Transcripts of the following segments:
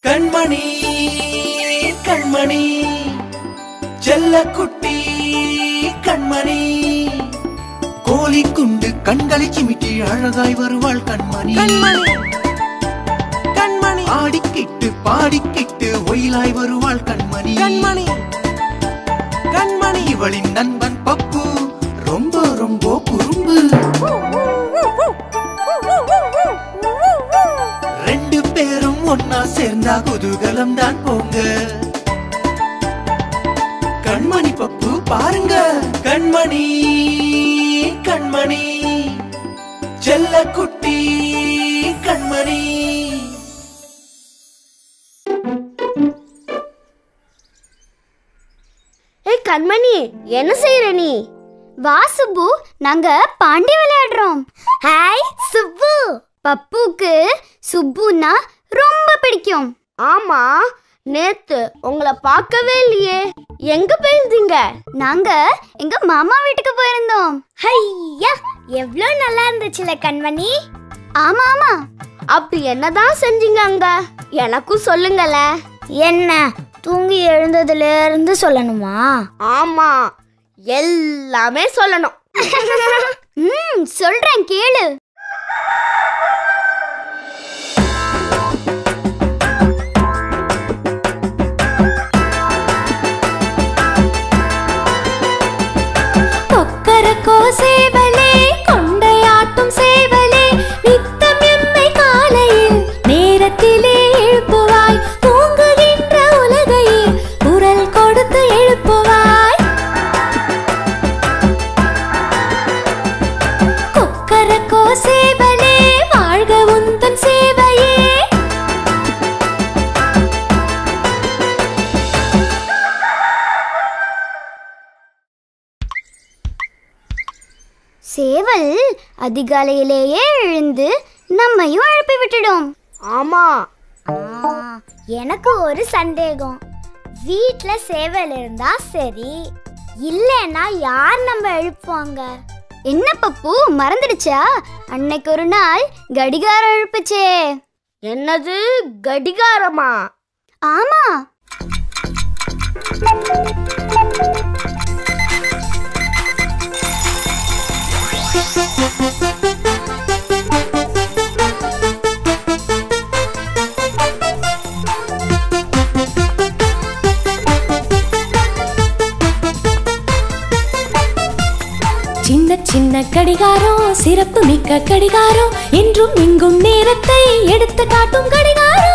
கண்மணி கண்மணி செல்லக்குட்டி கண்மணி கோழி குண்டு கண்களை சிமிட்டி அழகாய் வருவாள் கண்மணி கண்மணி கண்மணி ஆடிக்கிட்டு பாடிக்கிட்டு ஒயிலாய் வருவாள் கண்மணி கண்மணி கண்மணி இவளின் நண்பன் பப்பு ரொம்ப ரொம்ப குறும்பு ரெண்டு பேரும் ஒன்னா சேர்ந்தா குதூகலம் தான் போங்க கண்மணி பப்பு பாருங்க கண்மணி கண்மணி செல்லக்குட்டி கண்மணி ஏய் கண்மணி என்ன செய்யற நீ வா சுப்பு நாங்க பாண்டி விளையாடுறோம் ஹாய் சுப்பு பப்புக்கு சுப்புன்னா ரொம்ப பிடிக்கும் ஆமா நேத்து உங்களை பார்க்கவே இல்லையே எங்க போயிருந்தீங்க நாங்க எங்க மாமா வீட்டுக்கு போயிருந்தோம் ஹையா எவ்ளோ நல்லா இருந்துச்சுல கண்மணி ஆமா ஆமா அப்படி என்னதான் செஞ்சீங்க அங்க எனக்கும் சொல்லுங்கள என்ன தூங்கி எழுந்ததுல இருந்து சொல்லணுமா ஆமா எல்லாமே சொல்லணும் ம் சொல்றேன் கேளு கொக்கரக்கோ சேவலே கொண்டையாட்டும் சேவலே நித்தம் எம்மை காலையில் நேரத்திலே எழுப்புவாய் தூங்குகின்ற உலகையே குரல் கொடுத்து எழுப்புவாய் கொக்கரக்கோ சேவலே வாழ்க உந்தன் சேவையே சேவல் அதிகாலையிலேயே எழுந்து நம்மையும் எழுப்பி விட்டுடும் ஆமா எனக்கு ஒரு சந்தேகம் வீட்ல சேவல் இருந்தா சரி இல்லைன்னா யார் நம்ம எழுப்புவாங்க என்ன பப்பு மறந்துடுச்சா அன்னைக்கு ஒரு நாள் கடிகாரம் எழுப்புச்சே என்னது கடிகாரமா ஆமா சின்ன சின்ன கடிகாரம் சிறப்பு மிக்க கடிகாரம் என்றும் இங்கும் நேரத்தை எடுத்து காட்டும் கடிகாரம்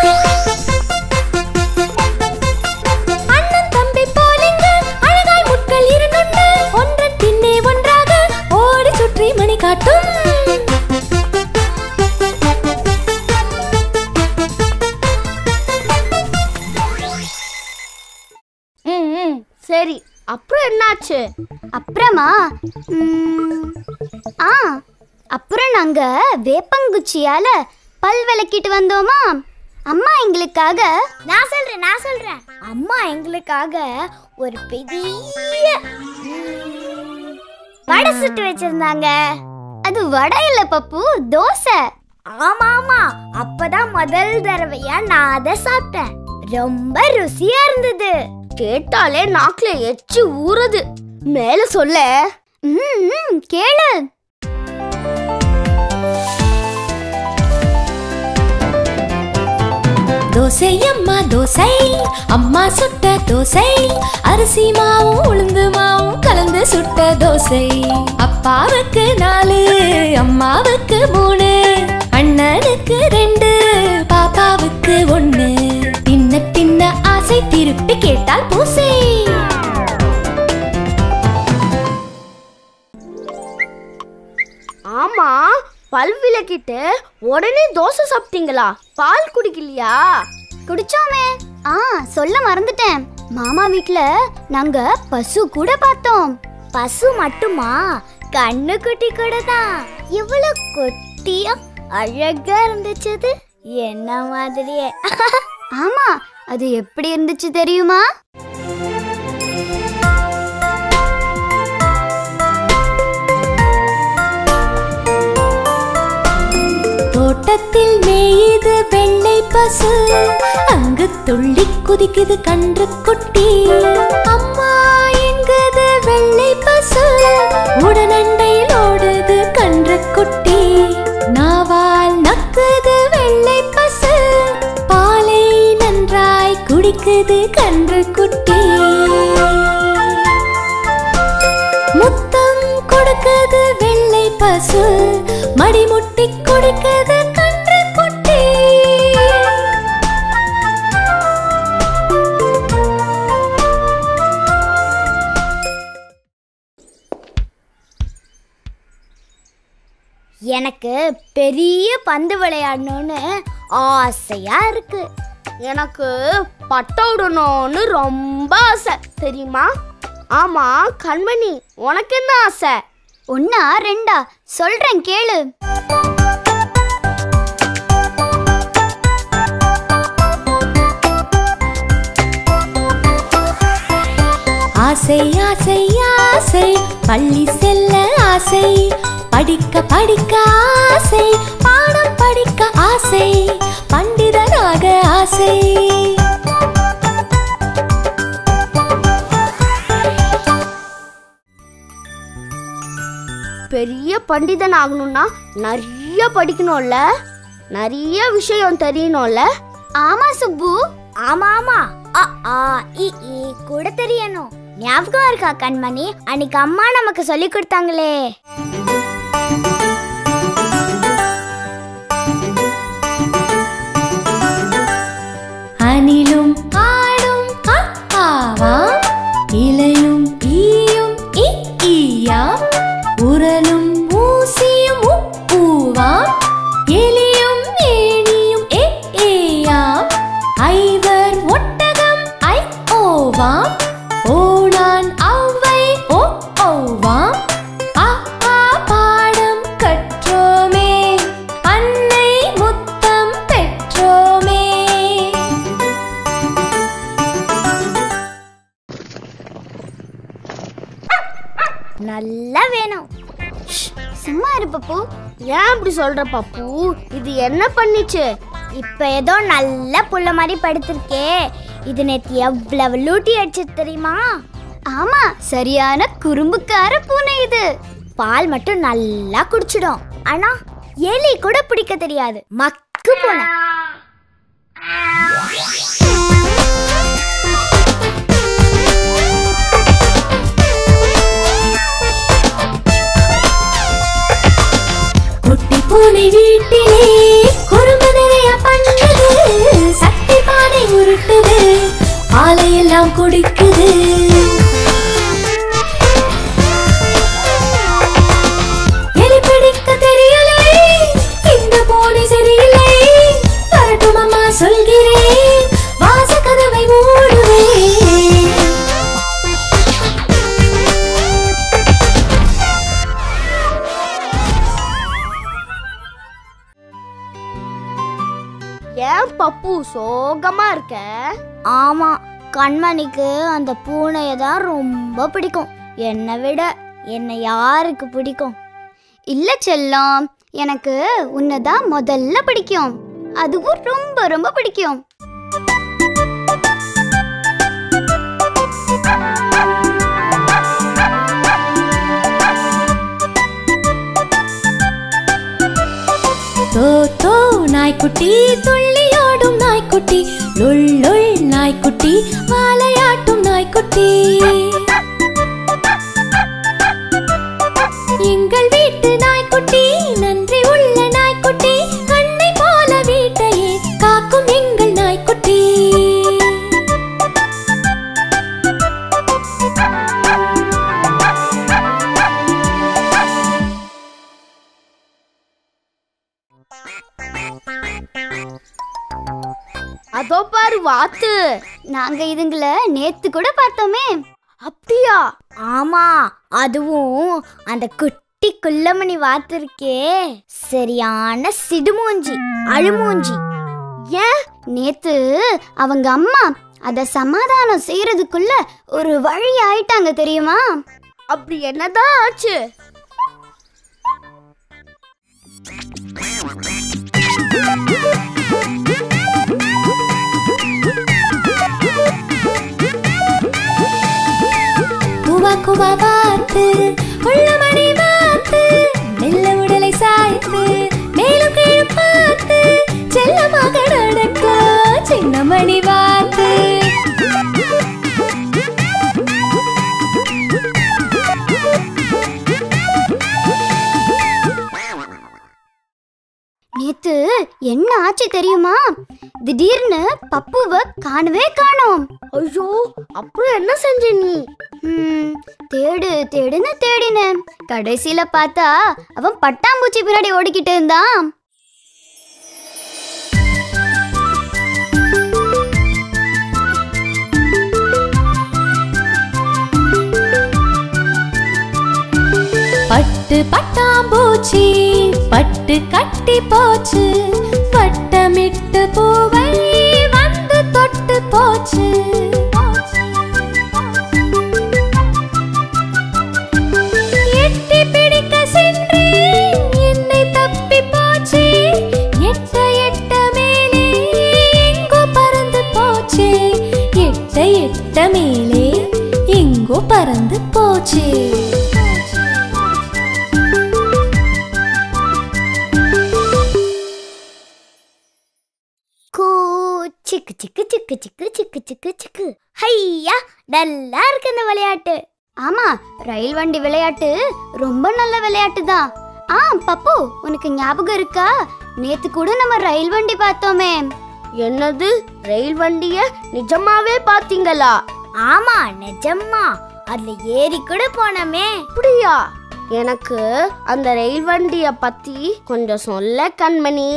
அண்ணன் தம்பி போலிங்க அழகாய் முட்கள் இரண்டுண்டு ஒன்றன் பின்னே ஒன்றாக ஓடி சுற்றி மணி காட்டும் ம் ம் சரி அப்புறம் என்னாச்சு அப்புறமா ம், ஆ அப்புறம் நாங்க வேப்பங்குச்சியால பல் விளக்கிட்டு வந்தோமா அம்மா எங்களுக்காக நான் சொல்றேன் நான் சொல்றேன் அம்மா எங்களுக்காக ஒரு பெரிய ம், வடை சுட்டு வச்சிருந்தாங்க அது வடை இல்ல பப்பு தோசை ஆமா ஆமா அப்பதான் முதல் தடவையா நான் அதை சாப்பிட்டேன் ரொம்ப ருசியா இருந்தது கேட்டாலே நாக்குல எச்சி ஊறுது மேல சொல்ல ம், ம், கேளு தோசை அம்மா தோசை அம்மா சுட்ட தோசை அரிசி மாவும் உளுந்து மாவும் கலந்து சுட்ட தோசை அப்பாவுக்கு நாலு அம்மாவுக்கு மூணு அண்ணனுக்கு ரெண்டு பாப்பாவுக்கு ஒண்ணு தின்ன தின்ன ஆசை திருப்பி கேட்டால் பூசை ஆமா பல் விளக்கிட்டு உடனே தோசை சாப்பிட்டீங்களா பால் குடிக்கலையா குடிச்சோமே ஆ சொல்ல மறந்துட்டேன் மாமா வீட்ல நாங்க பசு கூட பார்த்தோம் பசு மட்டுமா கண்ணு குட்டி கூட தான் இவ்வளவு குட்டியா அழகா இருந்துச்சு அது என்ன மாதிரியே ஆமா அது எப்படி இருந்துச்சு தெரியுமா தோட்டத்தில் மேயுது வெள்ளை பசு அங்கு துள்ளி குதிக்குது கன்று குட்டி அம்மா என்குது வெள்ளை பசு உடனண்டையில் ஓடுது கன்று குட்டி நாவால் நக்குது வெள்ளை பசு பாலை நன்றாய் குடிக்குது கன்று குட்டி முத்தம் கொடுக்குது வெள்ளை பசு மடிமுட்டி கொடுக்குது கன்று குட்டி எனக்கு பெரிய பந்து விளையாடணும்னு ஆசையா இருக்கு எனக்கு பட்டை விடணும்னு ரொம்ப ஆசை தெரியுமா ஆமா கண்மணி உனக்கு என்ன ஆசை ஒன்னா ரெண்டா சொல்றேன் கேளு ஆசை ஆசை ஆசை பள்ளி செல்ல ஆசை படிக்க படிக்க ஆசை பாடம் படிக்க ஆசை பண்டிதனாக ஆசை பெரிய பண்டிதன் ஆகணும்னா நிறைய படிக்கணும்ல நிறைய விஷயம் தெரியணும்ல ஆமா சுப்பு ஆமா ஆமா அ ஆ இ ஈ கூட தெரியணும் ஞாபகம் இருக்கா கண்மணி அன்னைக்கு அம்மா நமக்கு சொல்லி கொடுத்தாங்களே அணிலும் ஆடும் அ ஆவாம் இலையும் ஈயும் இ ஈயாம் உரலும் ஊசியும் உ ஊவாம் எலியும் ஏணியும் எ ஏயாம் ஐவர் ஒட்டகம் ஐ ஓவாம் ஓணான் ஔவை ஓ ஔவாம் அ ஆ பாடம் கற்றோமே அன்னை முத்தம் பெற்றோமே நல்லா வேணும் ஷ், சும்மா இரு பப்பு ஏன் அப்படி சொல்ற பப்பு இது என்ன பண்ணிச்சு இப்ப ஏதோ நல்ல புள்ள மாதிரி படுத்திருக்கே இது நேத்து எவ்வளவு லூட்டி அடிச்சு தெரியுமா ஆமா சரியான குறும்புக்கார பூனை இது பால் மட்டும் நல்லா குடிச்சிடும் ஆனா எலி கூட பிடிக்க தெரியாது மக்கு பூனை குட்டி பூனை வீட்டிலே குறும்பு நிறைய பண்ணுது சக்தி பானை உருட்டுது பாலை எல்லாம் குடிக்குது எலி பிடிக்க தெரியலை இந்த பூனை சரியில்லை வரட்டும் அம்மா சொல்கிறேன் வாச கதவை மூடுவேன் ஏன் பப்பு சோகமா இருக்க ஆமா கண்மணிக்கு அந்த பூனையை தான் ரொம்ப பிடிக்கும் என்னை விட என்னை யாருக்கு பிடிக்கும் இல்ல செல்லம் எனக்கு உன்னை தான் முதல்ல பிடிக்கும் அதுவும் ரொம்ப ரொம்ப பிடிக்கும் தோ தோ நாய்க்குட்டி துள்ளியோடும் நாய்க்குட்டி லுள் லுள் நாய்க்குட்டி வாலையாட்டும் நாய்க்குட்டி எங்கள் வீட்டு நாய்க்குட்டி நன்றி உள்ள நாய்க்குட்டி அன்னை போல வீட்டையே காக்கும் எங்கள் நாய்க்குட்டி அதோ பாரு வாத்து நாங்க இதுங்களை நேத்து கூட பார்த்தோமே அப்படியா ஆமா அதுவும் அந்த குட்டி குள்ளமணி வாத்திருக்கே சரியான சிடுமூஞ்சி அழுமூஞ்சி ஏன் நேத்து அவங்க அம்மா அத சமாதானம் செய்யறதுக்குள்ள ஒரு வழி ஆயிட்டாங்க தெரியுமா அப்படி என்னதான் ஆச்சு பார்த்து உள்ளமணி பார்த்து மெல்ல உடலை சாய்த்து மேலும் கீழும் பார்த்து செல்லமாக நடக்க சின்ன மணி பார்த்து நேத்து என்ன ஆச்சு தெரியுமா திடீர்னு பப்புவை காணவே காணோம் ஐயோ அப்புறம் என்ன செஞ்ச நீ ம், தேடு தேடுன்னு தேடினேன் கடைசியில பார்த்தா அவன் பட்டாம்பூச்சி பின்னாடி ஓடிக்கிட்டு இருந்தான் பட்டு பட்டாம்பூச்சி பட்டு கட்டி போச்சு வட்டமிட்டு பூவை வந்து தொட்டு போச்சு எட்டி பிடிக்க சென்றேன் என்னை தப்பி போச்சு எட்ட எட்ட மேலே எங்கோ பறந்து போச்சு எட்ட எட்ட மேலே எங்கோ பறந்து போச்சு கூ சிக்கு சிக்கு சிக்கு சிக்கு சிக்கு சிக்கு சிக்கு ஹையா நல்லா இருக்கு இந்த விளையாட்டு ஆமா ரயில் வண்டி விளையாட்டு ரொம்ப நல்ல விளையாட்டு தான் ஆ பப்பு உனக்கு ஞாபகம் இருக்கா நேத்து கூட நம்ம ரயில் வண்டி பார்த்தோமே என்னது ரயில் வண்டிய நிஜமாவே பாத்தீங்களா ஆமா நிஜமா அதுல ஏறி கூட போனோமே அப்படியா எனக்கு அந்த ரயில் வண்டிய பத்தி கொஞ்சம் சொல்ல கண்மணி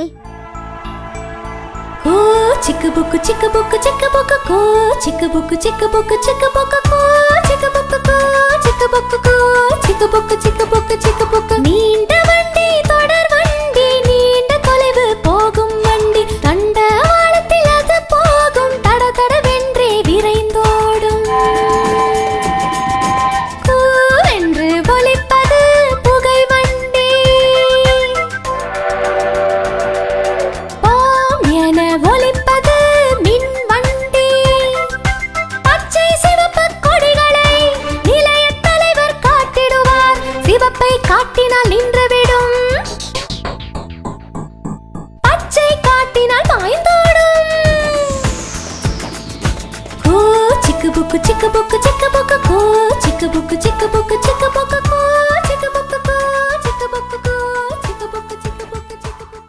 கூ சிக்கு புக்கு சிக்கு புக்கு சிக்கு புக்கு கூ சிக்கு புக்கு சிக்கு புக்கு சிக்கு புக்கு கூ சிக்கு புக்கு கூ சிக்கு புக்கு கூ சிக்கு புக்கு சிக்கு புக்கு சிக்கு புக்கு நீண்ட வண்டி தொடர் வண்டி நீண்ட தொலைவு போகும் வண்டி கண்ட வாளத்தில் அது போகும் தட தடவென்றே விரைந்தோடும் கூவென்று ஒலிப்பது புகை வண்டி பாம் என ஒலிப்பது மின் வண்டி பச்சை சிவப்பு கொடிகளை நிலைய தலைவர் காட்டிடுவார் சிவப்பை காட்டினால் நின்றுவிடும் பச்சை காட்டினால் மாய்ந்தோடும் கூ சிக்கு புக்கு சிக்கு புக்கு சிக்கு புக்கு கூ சிக்கு புக்கு சிக்கு புக்கு சிக்கு புக்கு கூ சிக்கு புக்கு கூ சிக்கு புக்கு கூ சிக்கு புக்கு சிக்கு புக்கு சிக்கு புக்கு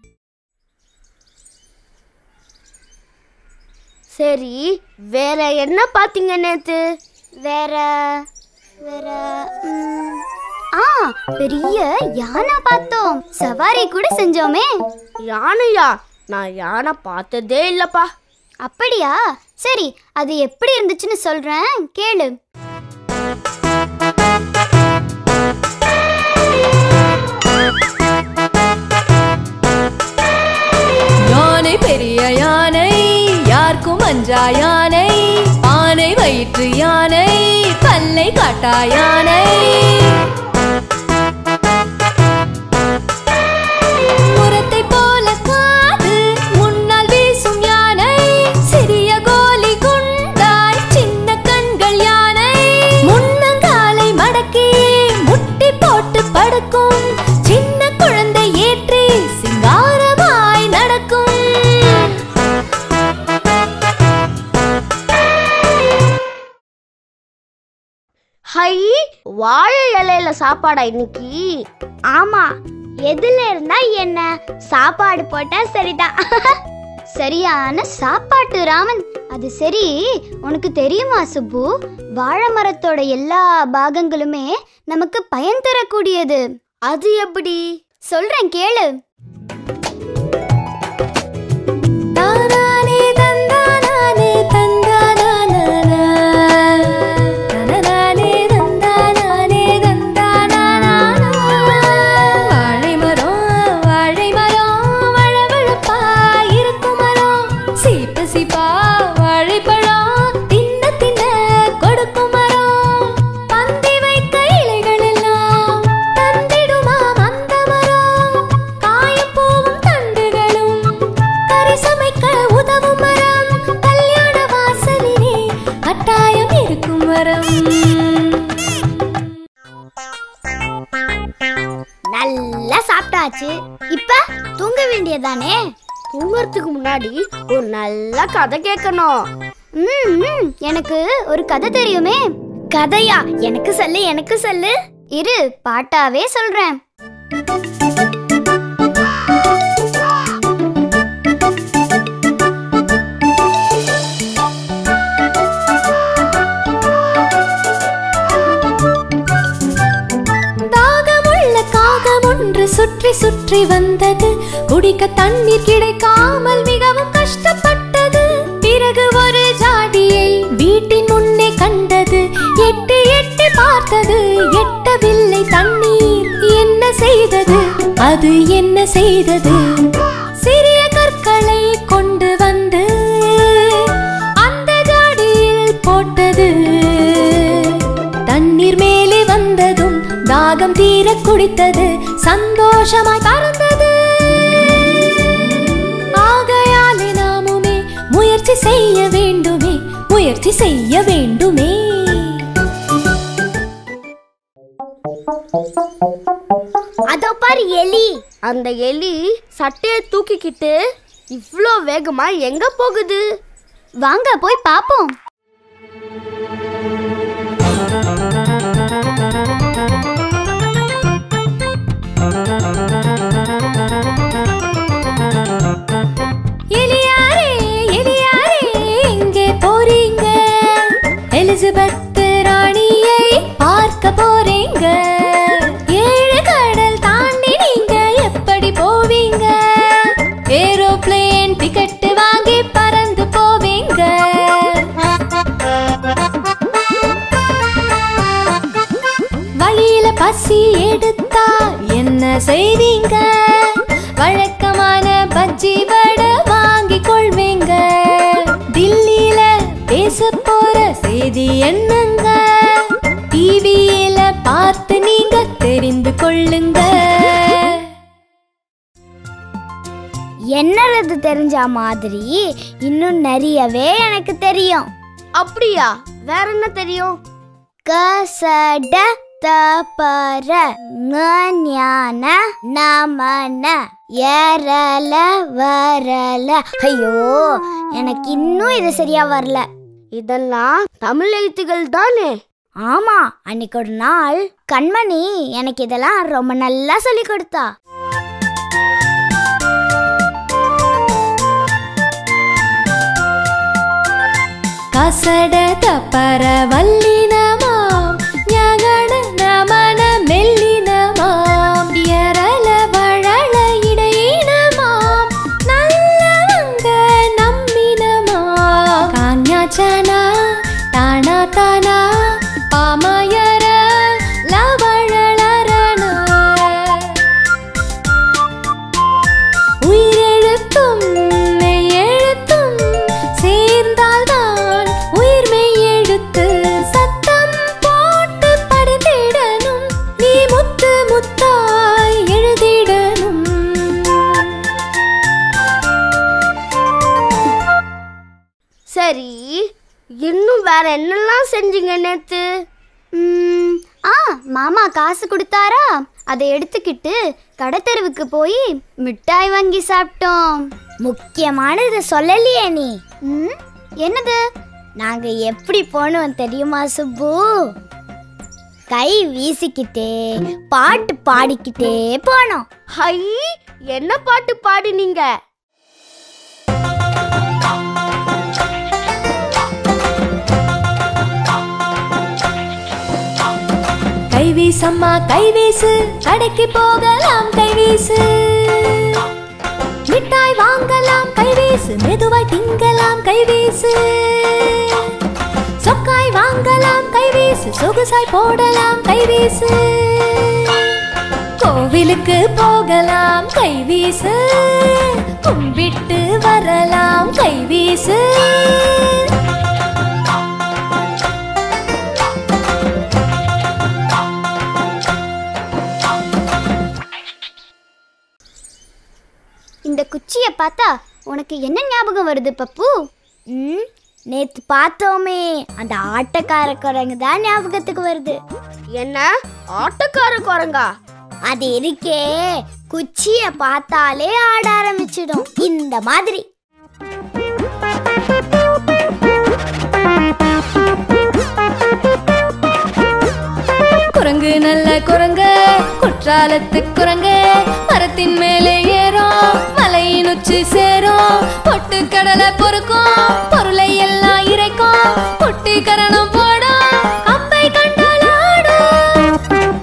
சரி வேற என்ன பாத்தீங்க நேத்து வேற வேற ம், ஆ பெரிய யானை பார்த்தோம் சவாரி கூட செஞ்சோமே யானையா நான் யானை பார்த்ததே இல்லப்பா அப்படியா சரி அது எப்படி இருந்துச்சுன்னு சொல்றேன் கேளு யானை பெரிய யானை யாருக்கும் அஞ்சா யானை ஆனை வயிற்று யானை பல்லை காட்டா யானை முரத்தை போல காது முன்னால் வீசும் யானை சிறிய கோலி குண்டாய் சின்ன கண்கள் யானை முன்னங்காலை மடக்கி முட்டி போட்டு படுக்கும் சின்ன குழந்தை ஏற்றி சிங்காரமாய் நடக்கும் ஹை வாழை இலையில சாப்பாடா இன்னைக்கு ஆமா எதுல இருந்தா என்ன சாப்பாடு போட்டா சரிதான் சரியான சாப்பாட்டு ராமன் அது சரி உனக்கு தெரியுமா சுப்பு வாழை மரத்தோட எல்லா பாகங்களுமே நமக்கு பயன் தரக்கூடியது அது எப்படி சொல்றேன் கேளு தானானே தந்தானானே தந்தானானா. தனனானே தந்தானானே தந்தானானா. வாழை மரம், வாழை மரம், வழவழப்பா இருக்கும் மரம். சீப்பு சீப்பா வாழைப்பழம் தின்ன தின்ன கொடுக்கும் மரம். பந்தி வைக்க இலைகள் எல்லாம் தந்திடுமாம் அந்த மரம். காயும் பூவும் தண்டுகளும் கறி சமைக்க உதவும் மரம் கல்யாண வாசலிலே கட்டாயம் இருக்கும் மரம் ஆயாச்சு இப்ப தூங்க வேண்டியதானே தூங்குறதுக்கு முன்னாடி ஒரு நல்ல கதை கேட்கணும் ம், ம், எனக்கு ஒரு கதை தெரியுமே கதையா எனக்கு சொல்லு எனக்கு சொல்லு இரு பாட்டாவே சொல்றேன் தாகமுள்ள காகம் ஒன்று சுற்றி சுற்றி வந்தது குடிக்க தண்ணீர் கிடைக்காமல் மிகவும் கஷ்டப்பட்டது பிறகு ஒரு ஜாடியை வீட்டின் முன்னே கண்டது எட்டி எட்டி பார்த்தது எட்டவில்லை தண்ணீர் என்ன செய்தது அது என்ன செய்தது சிறிய கற்களை கொண்டு வந்து அந்த ஜாடியில் போட்டது தண்ணீர் மேலே வந்ததும் தாகம் தீர குடித்தது சந்தோஷமாய் பறந்தது ஆகையாலே நாமுமே முயற்சி செய்ய வேண்டுமே முயற்சி செய்ய வேண்டுமே அதோ பாரு எலி அந்த எலி சட்டையை தூக்கிக்கிட்டு இவ்வளோ வேகமா எங்க போகுது வாங்க போய் பாப்போம் எலியாரே எலியாரே எங்கே போறீங்க எலிசபெத் ராணியை பார்க்க போறீங்க ஏழு கடல் தாண்டி நீங்க எப்படி போவீங்க ஏரோப்ளேன் டிக்கெட் வாங்கி பறந்து போவீங்க வழியில பசி எடுத்தா என்ன செய்வீங்க வழக்கமான பஜ்ஜி வடை வாங்கி கொள்வீங்க தில்லியில பேச போற செய்தி என்னங்க டிவியில பார்த்து நீங்க தெரிந்து கொள்ளுங்க என்னறது தெரிஞ்ச மாதிரி இன்னும் நிறையவே எனக்கு தெரியும் அப்படியா வேற என்ன தெரியும் கசட தபர ஞான நமன ஏறல வரல ஐயோ எனக்கு இன்னும் இது சரியா வரல இதெல்லாம் தமிழ் எழுத்துகள் தானே ஆமா அன்னைக்கு ஒரு நாள் கண்மணி எனக்கு இதெல்லாம் ரொம்ப நல்லா சொல்லி கொடுத்தா கசட தப்பர வல்லினமாம் ஞகன நமன மெல்லினமாம் எரல வழல இடையினமாம் நல்லவங்க நம்பினமாம் காஞ்ஞாச்சனா தானா தானா பாமயர லவழலரண உயிரெழுத்தும் மெய்யெழுத்தும் சேர்ந்தால்தான் உயிர் மெய்யெழுத்து சத்தம் போட்டு படித்திடணும் நீ முத்து முத்தாய் எழுதிடணும் சரி இன்னும் வேற என்னெல்லாம் செஞ்சீங்க நேத்து ம், ஆ மாமா காசு கொடுத்தாரா அதை எடுத்துக்கிட்டு கடைத்தெருவுக்கு போய் மிட்டாய் வாங்கி சாப்பிட்டோம் முக்கியமானது சொல்லலையே நீ ம், என்னது நாங்க எப்படி போனோம் தெரியுமா சுப்பு கை வீசிக்கிட்டே பாட்டு பாடிக்கிட்டே போனோம் ஹை என்ன பாட்டு பாடினீங்க கைவீசம்மா கைவீசு கடைக்கு போகலாம் கைவீசு மிட்டாய் வாங்கலாம் கைவீசு மெதுவாய் திங்கலாம் கைவீசு சொக்காய் வாங்கலாம் கைவீசு சொகுசாய் போடலாம் கைவீசு கோவிலுக்கு போகலாம் கைவீசு கும்பிட்டு வரலாம் கைவீசு இந்த குச்சியை பார்த்தா உனக்கு என்ன ஞாபகம் வருது பப்பு ம் நேத்து பார்த்தோமே அந்த ஆட்டக்கார குரங்கு தான் ஞாபகத்துக்கு வருது என்ன ஆட்டக்கார குரங்கா அது இருக்கே குச்சிய பார்த்தாலே ஆட ஆரம்பிச்சிடும் இந்த மாதிரி குரங்கு நல்ல குரங்கு குற்றாலத்து குரங்கு மரத்தின் மேலே ஏறும் மலையின் உச்சி சேரும் பொட்டு கடலை பொறுக்கும் பொருளை எல்லாம் இறைக்கும் குட்டி கரணம் போடும் கம்பை கண்டால் ஆடும்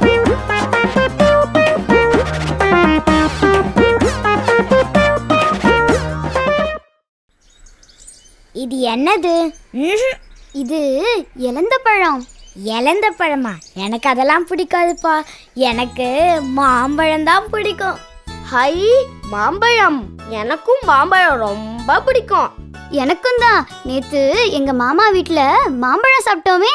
இது என்னது ம்ஹும். இது இலந்த பழம் இலந்த பழமா எனக்கு அதெல்லாம் பிடிக்காதுப்பா எனக்கு மாம்பழம் தான் பிடிக்கும் ஹை மாம்பழம் எனக்கும் மாம்பழம் ரொம்ப பிடிக்கும் எனக்கும் தான் நேத்து எங்க மாமா வீட்ல மாம்பழம் சாப்பிட்டோமே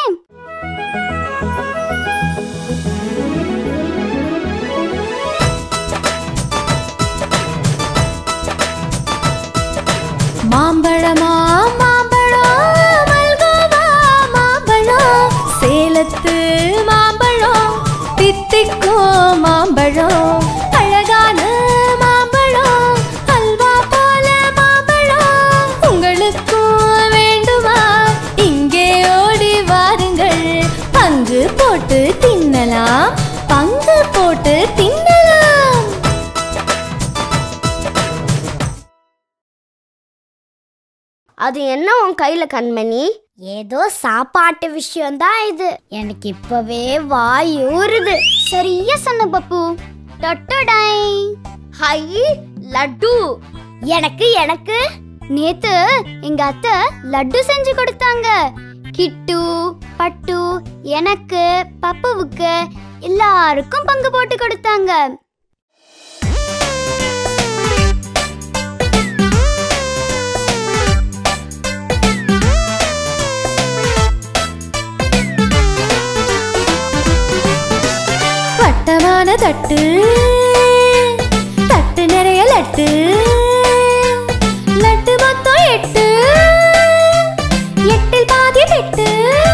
மாம்பழமா மாம்பழம் மல்கோவா மாம்பழம் சேலத்து மாம்பழம் தித்திக்கோ மாம்பழம் அழகான மாம்பழம் அல்வா போல மாம்பழம் உங்களுக்கும் வேண்டுமா இங்கே ஓடி வாருங்கள் பங்கு போட்டு தின்னலாம் பங்கு போட்டு தின்னலாம் அது என்ன உன் கையில கண்மணி ஏதோ சாப்பாட்டு விஷயம் தான் இது எனக்கு இப்பவே வாய் ஊறுது சரியா சொன்ன பப்பு டொட்டடை ஹை லட்டு எனக்கு எனக்கு நேத்து எங்க அத்தை லட்டு செஞ்சு கொடுத்தாங்க கிட்டு பட்டு எனக்கு பப்புவுக்கு எல்லாருக்கும் பங்கு போட்டு கொடுத்தாங்க வட்டமான தட்டு தட்டு நிறைய லட்டு லட்டு மொத்தம் எட்டு எட்டில் பாதி பெட்டு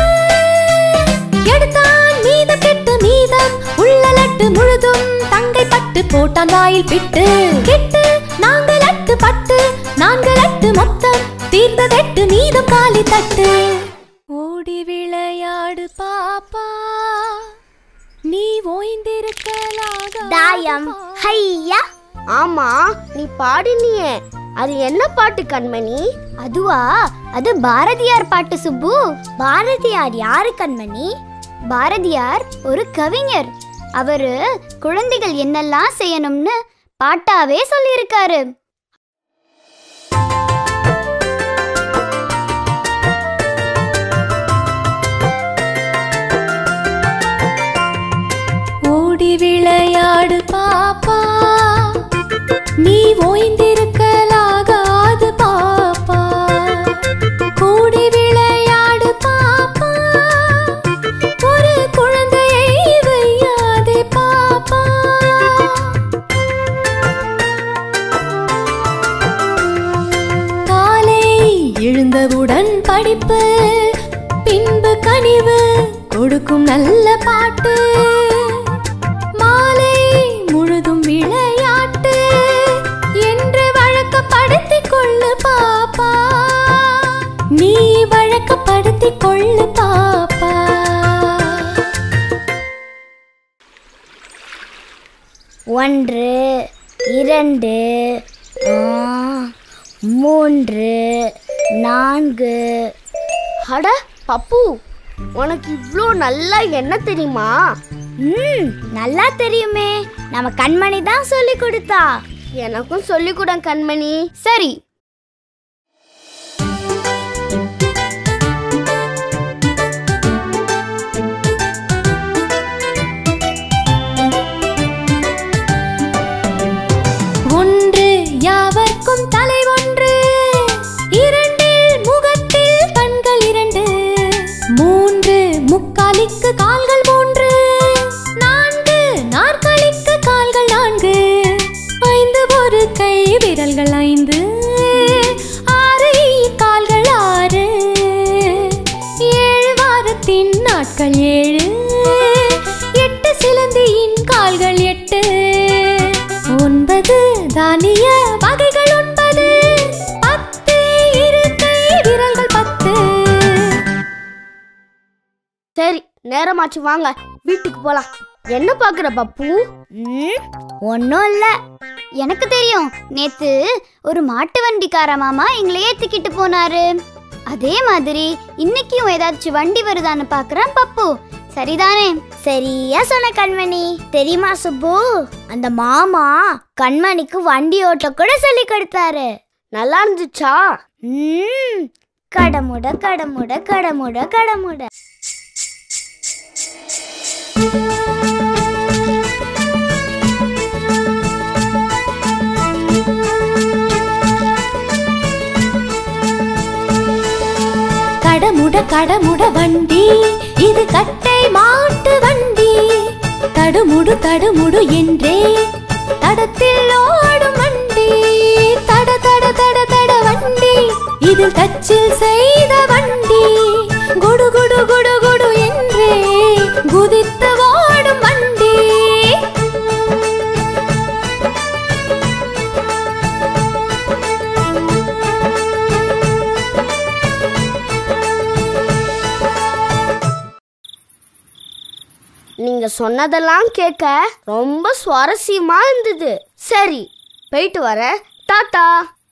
எடுத்தான் மீதம் கெட்டு மீதம் உள்ள லட்டு முழுதும் தங்கை பட்டு போட்டான் வாயில் பிட்டு கெட்டு நான்கு லட்டு பட்டு நான்கு லட்டு மொத்தம் தீர்ந்ததெட்டு மீதம் காலி தட்டு ஓடி விளையாடு பாப்பா நீ ஓய்ந்திருக்கலாக தாயம் ஹையா ஆமா நீ பாடினியே அது என்ன பாட்டு கண்மணி அதுவா அது பாரதியார் பாட்டு சுப்பு பாரதியார் யாரு கண்மணி பாரதியார் ஒரு கவிஞர் அவரு குழந்தைகள் என்னெல்லாம் செய்யணும்னு பாட்டாவே சொல்லியிருக்காரு ஓடி விளையாடு பாப்பா நீ ஓய்ந்திருக்கலாகாது பாப்பா கூடி விளையாடு பாப்பா ஒரு குழந்தையை வையாதே பாப்பா காலை எழுந்தவுடன் படிப்பு பின்பு கனிவு கொடுக்கும் நல்ல பாட்டு மாலை முழுதும் விளையாட்டு என்று வழக்கப்படுத்திக் கொள்ளு பாப்பா நீ வழக்கப்படுத்திக் கொள்ளு பாப்பா ஒன்று இரண்டு ஆ, மூன்று நான்கு அட பப்பு உனக்கு இவ்ளோ நல்லா என்ன தெரியுமா ம் நல்லா தெரியுமே நம்ம கண்மணி தான் சொல்லி கொடுத்தா எனக்கும் சொல்லிக் கூட கண்மணி சரி ஒன்று யாவர்க்கும் தலை ஒன்று இரண்டில் முகத்தில் கண்கள் இரண்டு மூன்று முக்காலிக்கு கால்கள் மூன்று நான்கு நாற்காலிக்கு கால்கள் நான்கு ஐந்து ஒரு கை விரல்கள் ஐந்து சிறுதானிய வகைகள் ஒன்பது பத்து இருக்கை விரல்கள் பத்து சரி நேரமாச்சு வாங்க வீட்டுக்கு போலாம் என்ன பாக்குற பப்பு ம் ஒன்றும் இல்லை எனக்கு தெரியும் நேத்து ஒரு மாட்டு வண்டிக்கார மாமா எங்களை ஏத்திக்கிட்டு போனாரு அதே மாதிரி இன்னைக்கும் ஏதாச்சும் வண்டி வருதான்னு பார்க்கறான் பப்பு சரிதானே சரியா சொன்ன கண்மணி தெரியுமா சுப்பு அந்த மாமா கண்மணிக்கு வண்டி ஓட்ட கூட சொல்லி கொடுத்தாரு நல்லா இருந்துச்சா ம் கடமுட கடமுட கடமுட கடமுட கடமுட கடமுட வண்டி இது கட்டை மாட்டு வண்டி தடுமுடு தடுமுடு என்றே தடத்தில் ஓடும் வண்டி தட தட தட தட வண்டி இது தச்சில் செய்த வண்டி குடு குடு குடு குடு என்றே குதித்து ஓடும் வண்டி நீங்க சொன்னதெல்லாம் கேட்க ரொம்ப சுவாரஸ்யமா இருந்தது சரி போயிட்டு வரேன் டாட்டா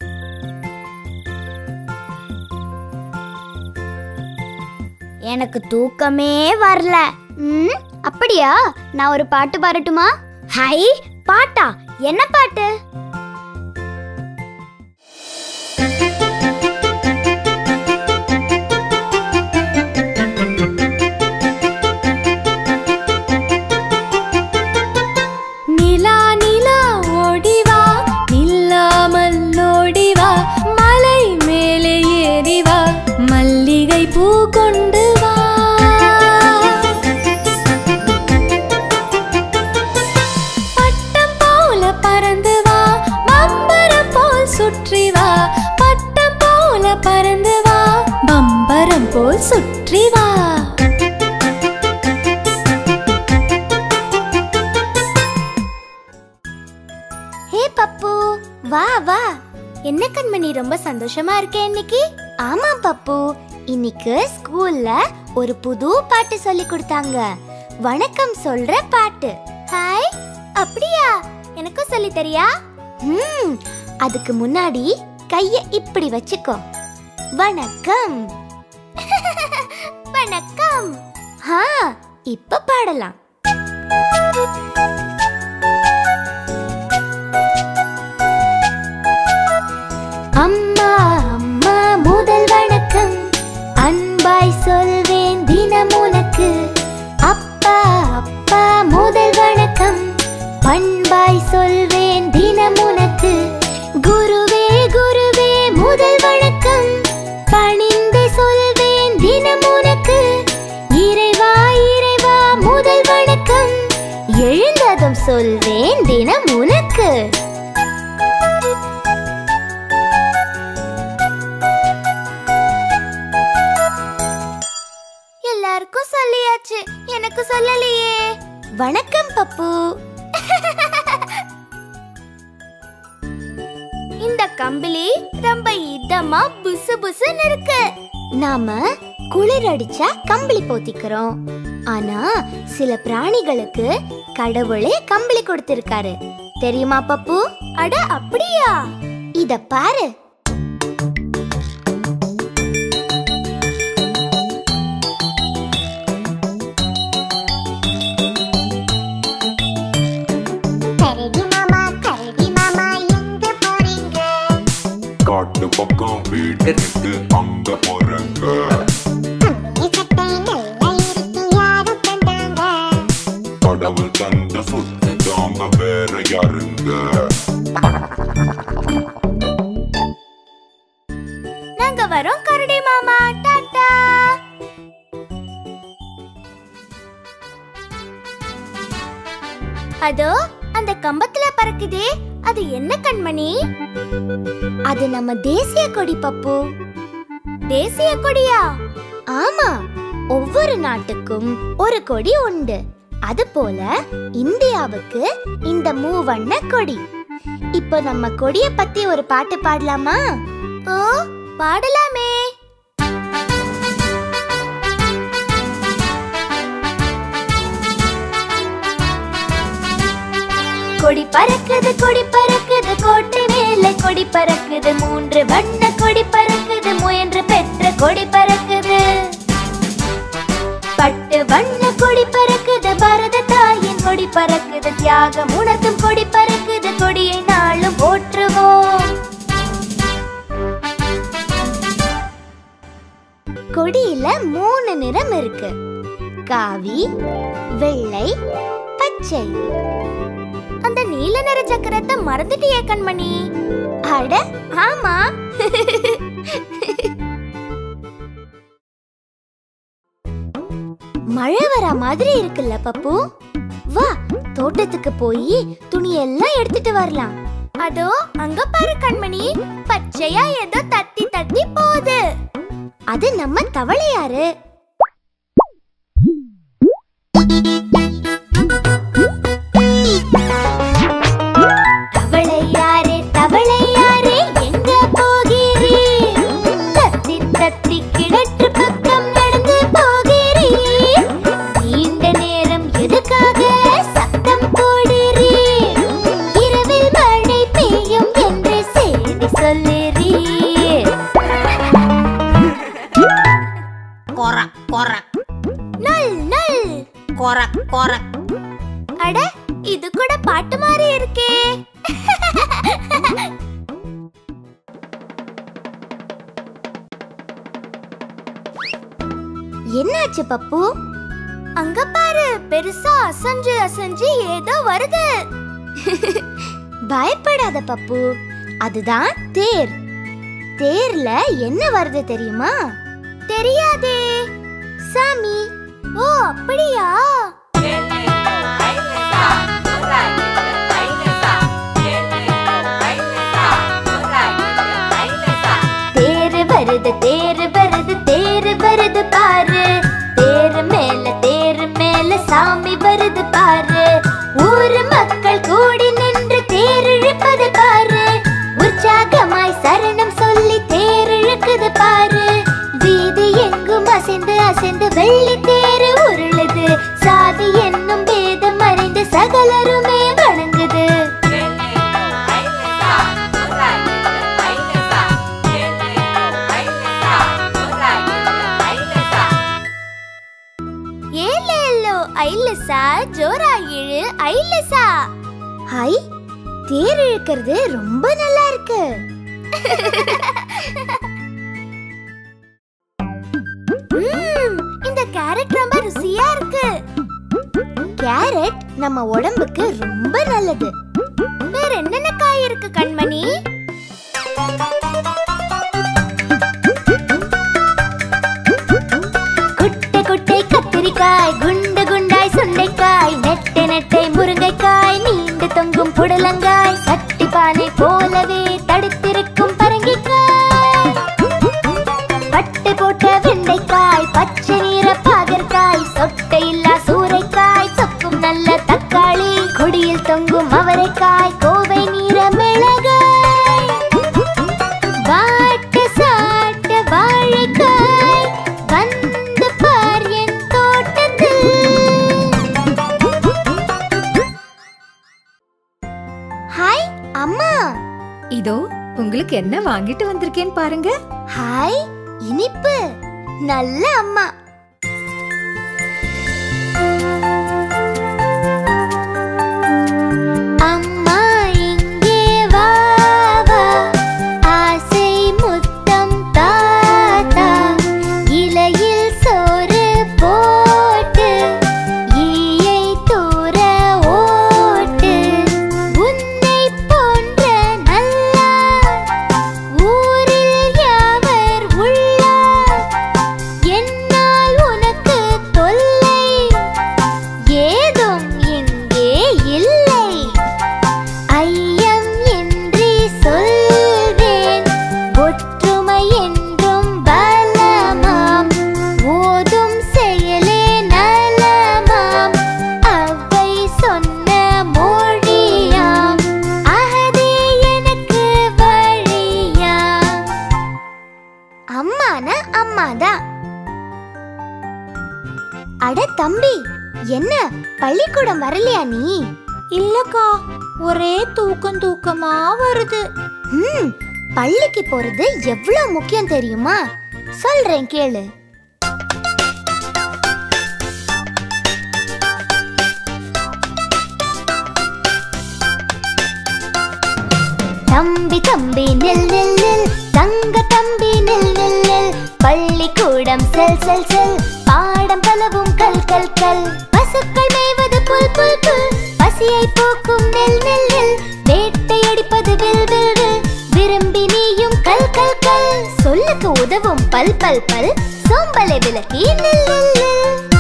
எனக்கு தூக்கமே வரல ம் அப்படியா நான் ஒரு பாட்டு பாடட்டுமா ஹை பாட்டா என்ன பாட்டு நிலா நிலா ஓடிவா நில்லாமல் ஓடிவா மலை மேலே ஏறிவா மல்லிகை பூ கொண்டு வா பட்டம் போல பறந்து வா பம்பரம் போல் சுற்றி வா பட்டம் போல பறந்து வா பம்பரம் போல் சுற்றி வா ஹே பப்பு வா வா என்ன கண்மணி ரொம்ப சந்தோஷமா இருக்கே இன்னைக்கு ஆமா பப்பு இன்னைக்கு ஸ்கூல்ல ஒரு புது பாட்டு சொல்லி கொடுத்தாங்க வணக்கம் சொல்ற பாட்டு ஹாய் அப்படியா எனக்கும் சொல்லி தரியா ம் அதுக்கு முன்னாடி கைய இப்படி வச்சுக்கோ வணக்கம் வணக்கம் ஹா இப்ப பாடலாம் அம்மா அம்மா முதல் வணக்கம் அன்பாய் சொல்வேன் தினம் உனக்கு அப்பா அப்பா முதல் வணக்கம் பண்பாய் சொல்வேன் தினம் உனக்கு குருவே குருவே முதல் வணக்கம் பணிந்து சொல்வேன் தினம் உனக்கு இறைவா இறைவா முதல் வணக்கம் எழுந்ததும் சொல்வேன் தினம் உனக்கு எல்லாருக்கும் சொல்லியாச்சு எனக்கு சொல்லலையே வணக்கம் பப்பு இந்த கம்பளி ரொம்ப இதமா புசு புசுன்னு இருக்கு நாம குளிர் அடிச்சா கம்பளி போத்திக்கிறோம் ஆனா சில பிராணிகளுக்கு கடவுளே கம்பளி கொடுத்திருக்காரு தெரியுமா பப்பு அட அப்படியா இத பாரு கரடி மாமா கரடி மாமா எங்க போறீங்க காட்டு பக்கம் வீடு இருக்கு அங்க போறங்க சட்டை நல்லா இருக்கு யாரும் தந்தாங்க கடவுள் தந்த சொத்து தாங்க வேற யாருங்க நாங்க வரோம் கரடி மாமா டாடா அதோ அந்த கம்பத்துல பறக்குதே அது என்ன கண்மணி அது நம்ம தேசிய கொடி பப்பு தேசிய கொடியா ஆமா ஒவ்வொரு நாட்டுக்கும் ஒரு கொடி உண்டு அது போல இந்தியாவுக்கு இந்த மூவண்ண கொடி இப்போ நம்ம கொடிய பத்தி ஒரு பாட்டு பாடலாமா ஓ பாடலாமே கொடி பறக்குது கொடி பறக்குது கோட்டை மேலே கொடி பறக்குது மூன்று வண்ண கொடி பறக்குது முயன்று பெற்ற கொடி பறக்குது பட்டு வண்ண கொடி பறக்குது பரத தாயின் கொடி பறக்குது தியாகம் உணர்த்தும் கொடி பறக்குது கொடியை நாளும் போற்றுவோம் கொடியில மூணு நிறம் இருக்கு காவி வெள்ளை பச்சை அந்த நீல நிற சக்கரத்தை மறந்துட்டியே கண்மணி அட ஆமா மழை வர மாதிரி இருக்குல்ல பப்பு வா தோட்டத்துக்கு போய் துணியெல்லாம் எடுத்துட்டு வரலாம் அதோ அங்க பாரு கண்மணி பச்சையா ஏதோ தத்தி தத்தி போகுது அது நம்ம தவளையாரு தவளையாரே தவளையாரே எங்க போகிறீர் தத்தி தத்தி கிணற்று பக்கம் நடந்து போகிறீர் நீண்ட நேரம் எதுக்காக சத்தம் போடுறீர் இரவில் மழை பெய்யும் என்று செய்தி சொல்லுறீர் கொரக் கொரக் நல் நல் கொரக் கொரக் அட இது கூட பாட்டு மாதிரி இருக்கே என்னாச்சு பப்பு அங்க பாரு பெருசா அசஞ்சு அசஞ்சு ஏதோ வருது பயப்படாத பப்பு அதுதான் தேர் தேர்ல என்ன வருது தெரியுமா தெரியாதே சாமி ஓ அப்படியா தேரு வருது தேரு வருது தேரு வருது பாரு தேரு மேல தேரு மேல சாமி வருது பாரு ஊரு மக்கள் கூடி நின்று தேர் இழுப்பது பாரு உற்சாகமாய் சரணம் சொல்லி தேர் இழுக்குது பாரு வீதி எங்கும் அசைந்து அசைந்து வெள்ளி தேரு உருளுது சாதி என்னும் பேதம் மறைந்து சகலருமே வணங்குது ஏலேலோ ஐலசா ஜோரா இழு ஐலசா ஹை தேர் இழுக்கிறது ரொம்ப நல்லா இருக்கு ம்ம், இந்த கேரட் ரொம்ப ருசியா இருக்கு கேரட் நம்ம உடம்புக்கு ரொம்ப நல்லது வேற என்னென்ன காய் இருக்கு கண்மணி குட்டை குட்டை கத்திரிக்காய் குண்டு குண்டாய் சுண்டைக்காய் நெட்டை நெட்டை முருங்கைக்காய் நீண்டு தொங்கும் புடலங்காய் சட்டி பானை போலவே தடுத்திருக்கும் பரங்கிக்காய் பட்டு போட்ட வெண்டைக்காய் பச்சை நீர பாகற்காய் சொட்டை இல்லா சூறைக்காய் சொக்கும் நல்ல தக்காளி கொடியில் தொங்கும் அவரைக்காய் கோவை நீர மிளகாய் வாட்ட சாட்ட வாழைக்காய் வந்து பார் என் தோட்டத்தில் ஹாய் அம்மா இதோ உங்களுக்கு என்ன வாங்கிட்டு வந்திருக்கேன் பாருங்க ஹாய் இனிப்பு நல்ல அம்மா அம்மா இங்கே வா வா ஆசை முத்தம் தாத்தா இலையில் சோறு போட்டு ஈயை தூர ஓட்டு உன்னை போன்ற நல்லா ஊரில் யாவர் உள்ளார் என்னா மாமா தான் அட தம்பி என்ன பள்ளிக்கூடம் வரலையா நீ இல்லக்கா ஒரே தூக்கம் தூக்கமா வருது ம் பள்ளிக்கு போறது எவ்வளவு முக்கியம் தெரியுமா சொல்றேன் கேளு தம்பி தம்பி நில் நில் நில் தங்க தம்பி நில் நில் நில் பள்ளிக்கூடம் செல் செல் செல் பாடம் பலவும் கல் கல் கல் பசுக்கள் மேய்வது புல் புல் புல் பசியை போக்கும் நெல் நெல் நெல் வேட்டையடிப்பது வில் வில் வில் விரும்பி நீயும் கல் கல் கல் சொல்லுக்கு உதவும் பல் பல் பல் சோம்பலை விலக்கி நில் நில் நில்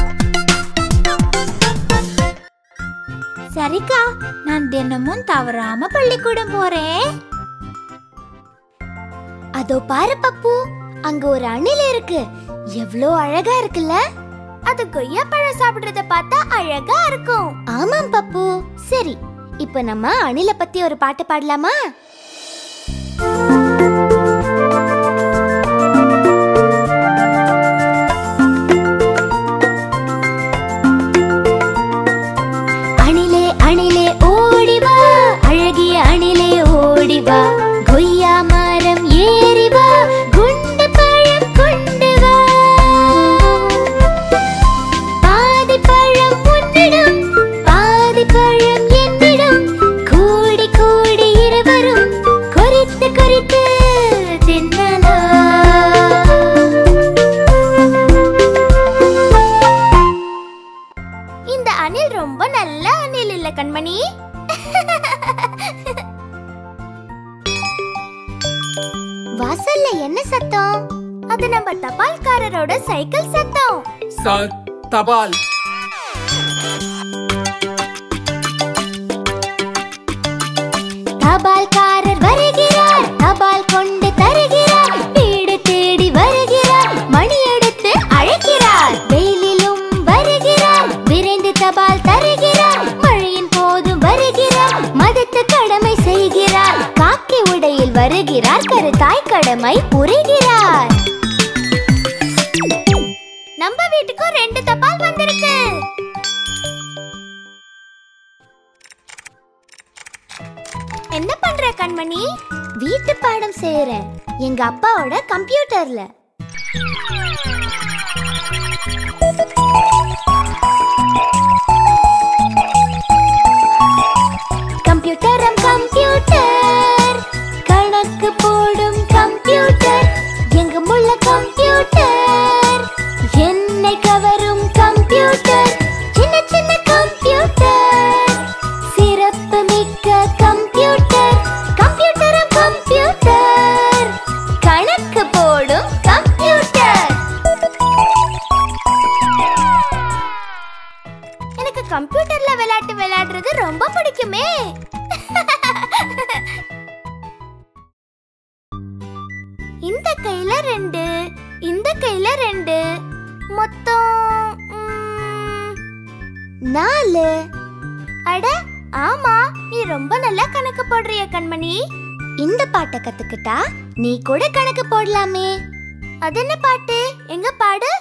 சரிக்கா நான் தினமும் தவறாம பள்ளிக்கூடம் போறேன் அதோ பாரு பப்பு அங்க ஒரு அணில் இருக்கு எவ்வளோ அழகா இருக்குல்ல அது கொய்யா பழம் சாப்பிடுறத பார்த்தா அழகா இருக்கும் ஆமாம் பப்பு சரி இப்ப நம்ம அணில பத்தி ஒரு பாட்டு பாடலாமா அணிலே அணிலே ஓடி வா அழகிய அணிலே ஓடி வா கொய்யா மரம் ஏறி வா குண்டு பழம் கொண்டு வா பாதி பழம் உன்னிடம் பாதி பழம் என்னிடம் கூடி கூடி இருவரும் குறித்து குறித்து தின்னலாம் இந்த அணில் ரொம்ப நல்ல அணில் இல்ல கண்மணி வாசல்ல என்ன சத்தம் அது நம்ம தபால்காரரோட சைக்கிள் சத்தம் சார் தபால் தபால்காரர் வருகிறார் தபால் கொண்டு தருகிறார் வீடு தேடி வருகிறார் மணி எடுத்து அழைக்கிறார் வெயிலிலும் வருகிறார் விரைந்து தபால் தருகிறார் மழையின் போதும் வருகிறார் மதத்து கடமை செய்கிறார் காக்கி உடையில் வருகிறார் கருத்தாய் கடமை புரிகிறார் நம்ம வீட்டுக்கும் ரெண்டு தபால் வந்திருக்கு என்ன பண்ற கண்மணி வீட்டு பாடம் செய்யறேன் எங்க அப்பாவோட கம்ப்யூட்டர்ல கம்ப்யூட்டரம் கம்ப்யூட்டர் கணக்கு போடும் கம்ப்யூட்டர் எங்க முள்ள கம்ப்யூட்டர் என்னை கவரும் கம்ப்யூட்டர் சின்ன சின்ன கம்ப்யூட்டர் சிறப்பு மிக்க கம்ப்யூட்டர் கம்ப்யூட்டரம் கம்ப்யூட்டர் கணக்கு போடும் கம்ப்யூட்டர் எனக்கு கம்ப்யூட்டர்ல விளையாட்டு விளையாடுறது ரொம்ப பிடிக்குமே இந்த கையில ரெண்டு இந்த கையில ரெண்டு மொத்தம் ம், நாலு அட ஆமா நீ ரொம்ப நல்லா கணக்கு போடுறிய கண்மணி இந்த பாட்டை கத்துக்கிட்டா நீ கூட கணக்கு போடலாமே அது என்ன பாட்டு எங்க பாடு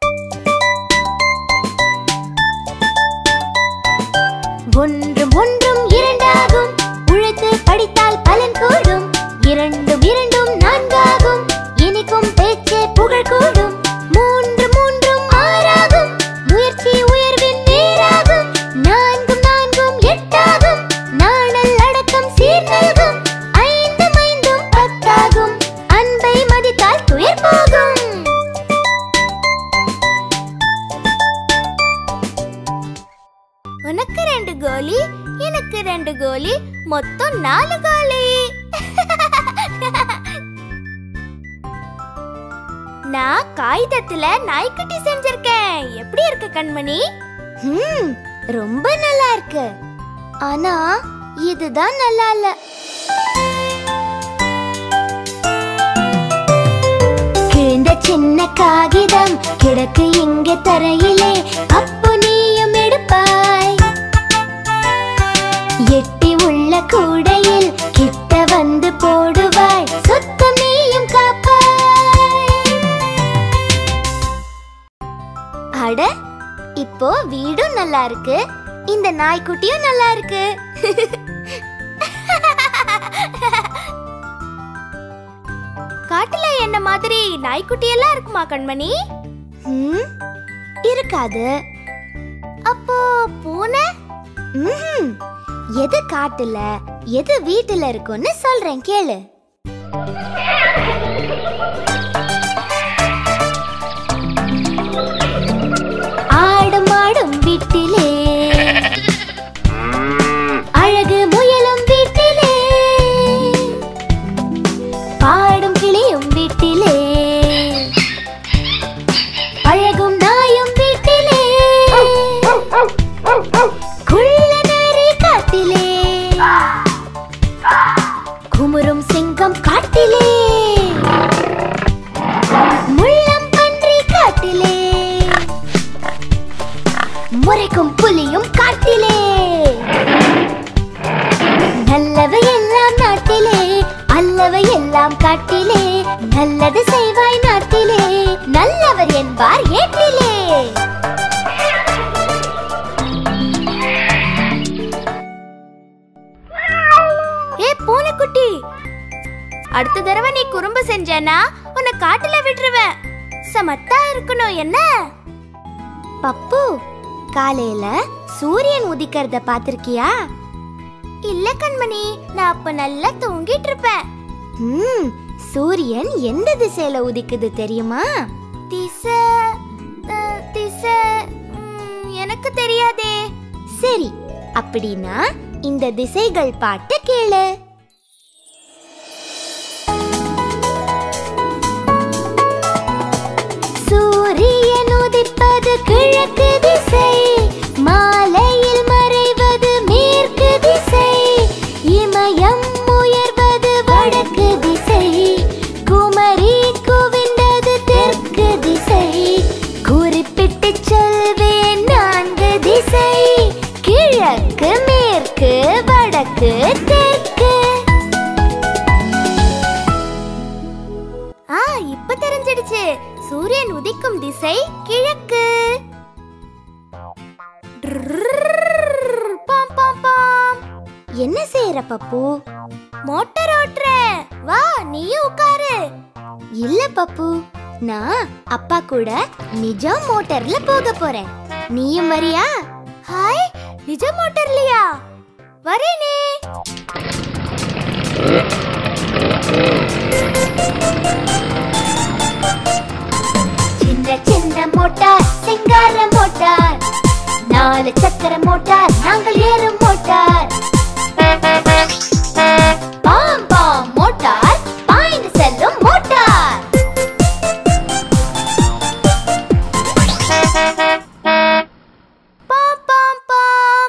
ஒன்றும் ஒன்றும் இரண்டாகும் உழைத்து படித்தால் பலன் கூடும் இரண்டும் இரண்டும் நான்காகும் இனிக்கும் பேச்சே புகழ் கூடும் மூன்று மூன்றும் ஆறாகும் முயற்சி உயர்வின் நேராகும் நான்கும் நான்கும் எட்டாகும் நாணல் அடக்கம் சீர் நல்கும் ஐந்தும் ஐந்தும் பத்தாகும் அன்பை மதித்தால் துயர் போகும் உனக்கு ரெண்டு கோலி எனக்கு ரெண்டு கோலி மொத்தம் நாலு கோலி நான் காகிதத்துல நாய்க்குட்டி செஞ்சிருக்கேன் எப்படி இருக்கு கண்மணி ம் ரொம்ப நல்லா இருக்கு ஆனா இதுதான் நல்லா இல்ல கிழிந்த சின்ன காகிதம் கிடக்கு இங்கே தரையிலே அப்போ நீயும் எடுப்பாய் எட்டி உள்ள கூடையில் கிட்ட வந்து போடுவாய் சுத்தம் நீயும் காப்பாய் இப்போ வீடும் நல்லா இருக்கு இந்த நாய்க்குட்டியும் நல்லா இருக்கு காட்டுல என்ன மாதிரி நாய்க்குட்டி எல்லாம் இருக்குமா கண்மணி ம், இருக்காது அப்போ பூனை ம்ஹும். எது காட்டுல எது வீட்டுல இருக்கும்னு சொல்றேன் கேளு ஆடும் ஆடும் வீட்டிலே அழகு முயலும் வீட்டிலே பாடும் கிளியும் வீட்டிலே அழகும் நாயும் வீட்டிலே குள்ள நரி காட்டிலே குமுறும் சிங்கம் காட்டிலே முள்ளம் பன்றி காட்டிலே முறைக்கும் புலியும் காட்டிலே நல்லவை எல்லாம் நாட்டிலே அல்லவை எல்லாம் காட்டிலே நல்லது செய்வாய் நாட்டிலே நல்லவர் என்பார் ஏட்டிலே ஏ பூனைக்குட்டி அடுத்த தடவை நீ குறும்பு செஞ்சேனா உன்னை காட்டுல விட்டுருவேன் சமத்தா இருக்கணும் என்ன பப்பு காலையில சூரியன் உதிக்கிறத பாத்திருக்கியா இல்ல கண்மணி நான் அப்ப நல்லா தூங்கிட்டு இருப்பேன் ம் சூரியன் எந்த திசையில உதிக்குது தெரியுமா திசை அஹ், திசை ம், எனக்கு தெரியாதே சரி அப்படின்னா இந்த திசைகள் பாட்டு கேளு சூரியன் உதிப்பது கிழக்கு திசை மாலையில் மறைவது மேற்கு திசை இமயம் உயர்வது வடக்கு திசை குமரி குவிந்தது தெற்கு திசை குறிப்பிட்டு சொல்வேன் நான்கு திசை கிழக்கு மேற்கு வடக்கு தெற்கு ஆ இப்ப தெரிஞ்சிடுச்சு சூரியன் உதிக்கும் திசை கிழக்கு ட்ருர்ர், பாம், பாம், பாம். என்ன செய்யற பப்பு மோட்டார் ஓட்டுற வா நீயும் உட்காரு இல்ல பப்பு நான் அப்பா கூட நிஜம் மோட்டார்ல போக போறேன் நீயும் வரியா ஹாய் நிஜம் மோட்டார்லயா வரேனே சின்ன சின்ன மோட்டார் சிங்கார மோட்டார் நாலு சக்கர மோட்டார் நாங்கள் ஏறும் மோட்டார் பாம் பாம் மோட்டார் பாய்ந்து செல்லும் மோட்டார் பாம் பாம் பாம்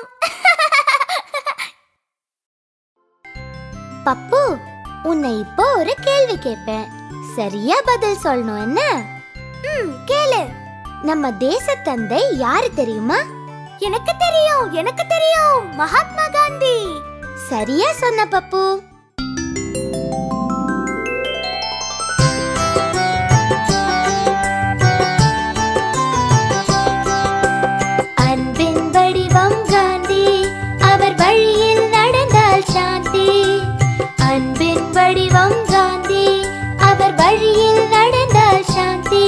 பப்பு உன்னை இப்போ ஒரு கேள்வி கேட்பேன் சரியா பதில் சொல்லணும் என்ன ம் கேளு நம்ம தேச தந்தை யாரு தெரியுமா எனக்கு தெரியும் எனக்கு தெரியும் மகாத்மா காந்தி சரியா சொன்ன பப்பு அன்பின் வடிவம் காந்தி அவர் வழியில் நடந்தால் சாந்தி அன்பின் வடிவம் காந்தி அவர் வழியில் நடந்தால் சாந்தி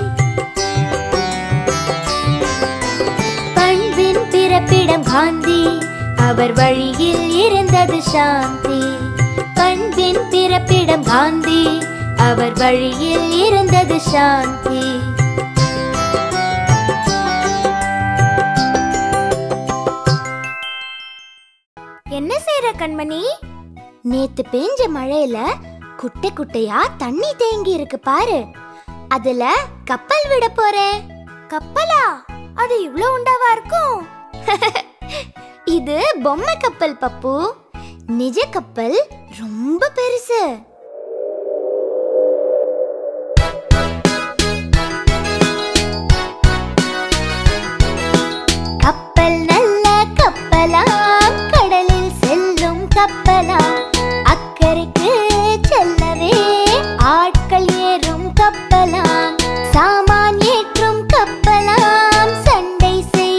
பண்பின் பிறப்பிடம் காந்தி அவர் வழியில் இருந்தது சாந்தி பண்பின் பிறப்பிடம் காந்தி அவர் வழியில் இருந்தது சாந்தி என்ன செய்யற கண்மணி நேத்து பெஞ்ச மழையில குட்டை குட்டையா தண்ணி தேங்கி இருக்கு பாரு அதுல கப்பல் விட போறேன் கப்பலா அது இவ்ளோ உண்டாவா இருக்கும் இது பொம்மை கப்பல் பப்பு நிஜ கப்பல் ரொம்ப பெருசு கப்பல் நல்ல கப்பலாம் கடலில் செல்லும் கப்பலாம் அக்கறைக்கு செல்லவே ஆட்கள் ஏறும் கப்பலாம் சாமான் ஏற்றும் கப்பலாம் சண்டை செய்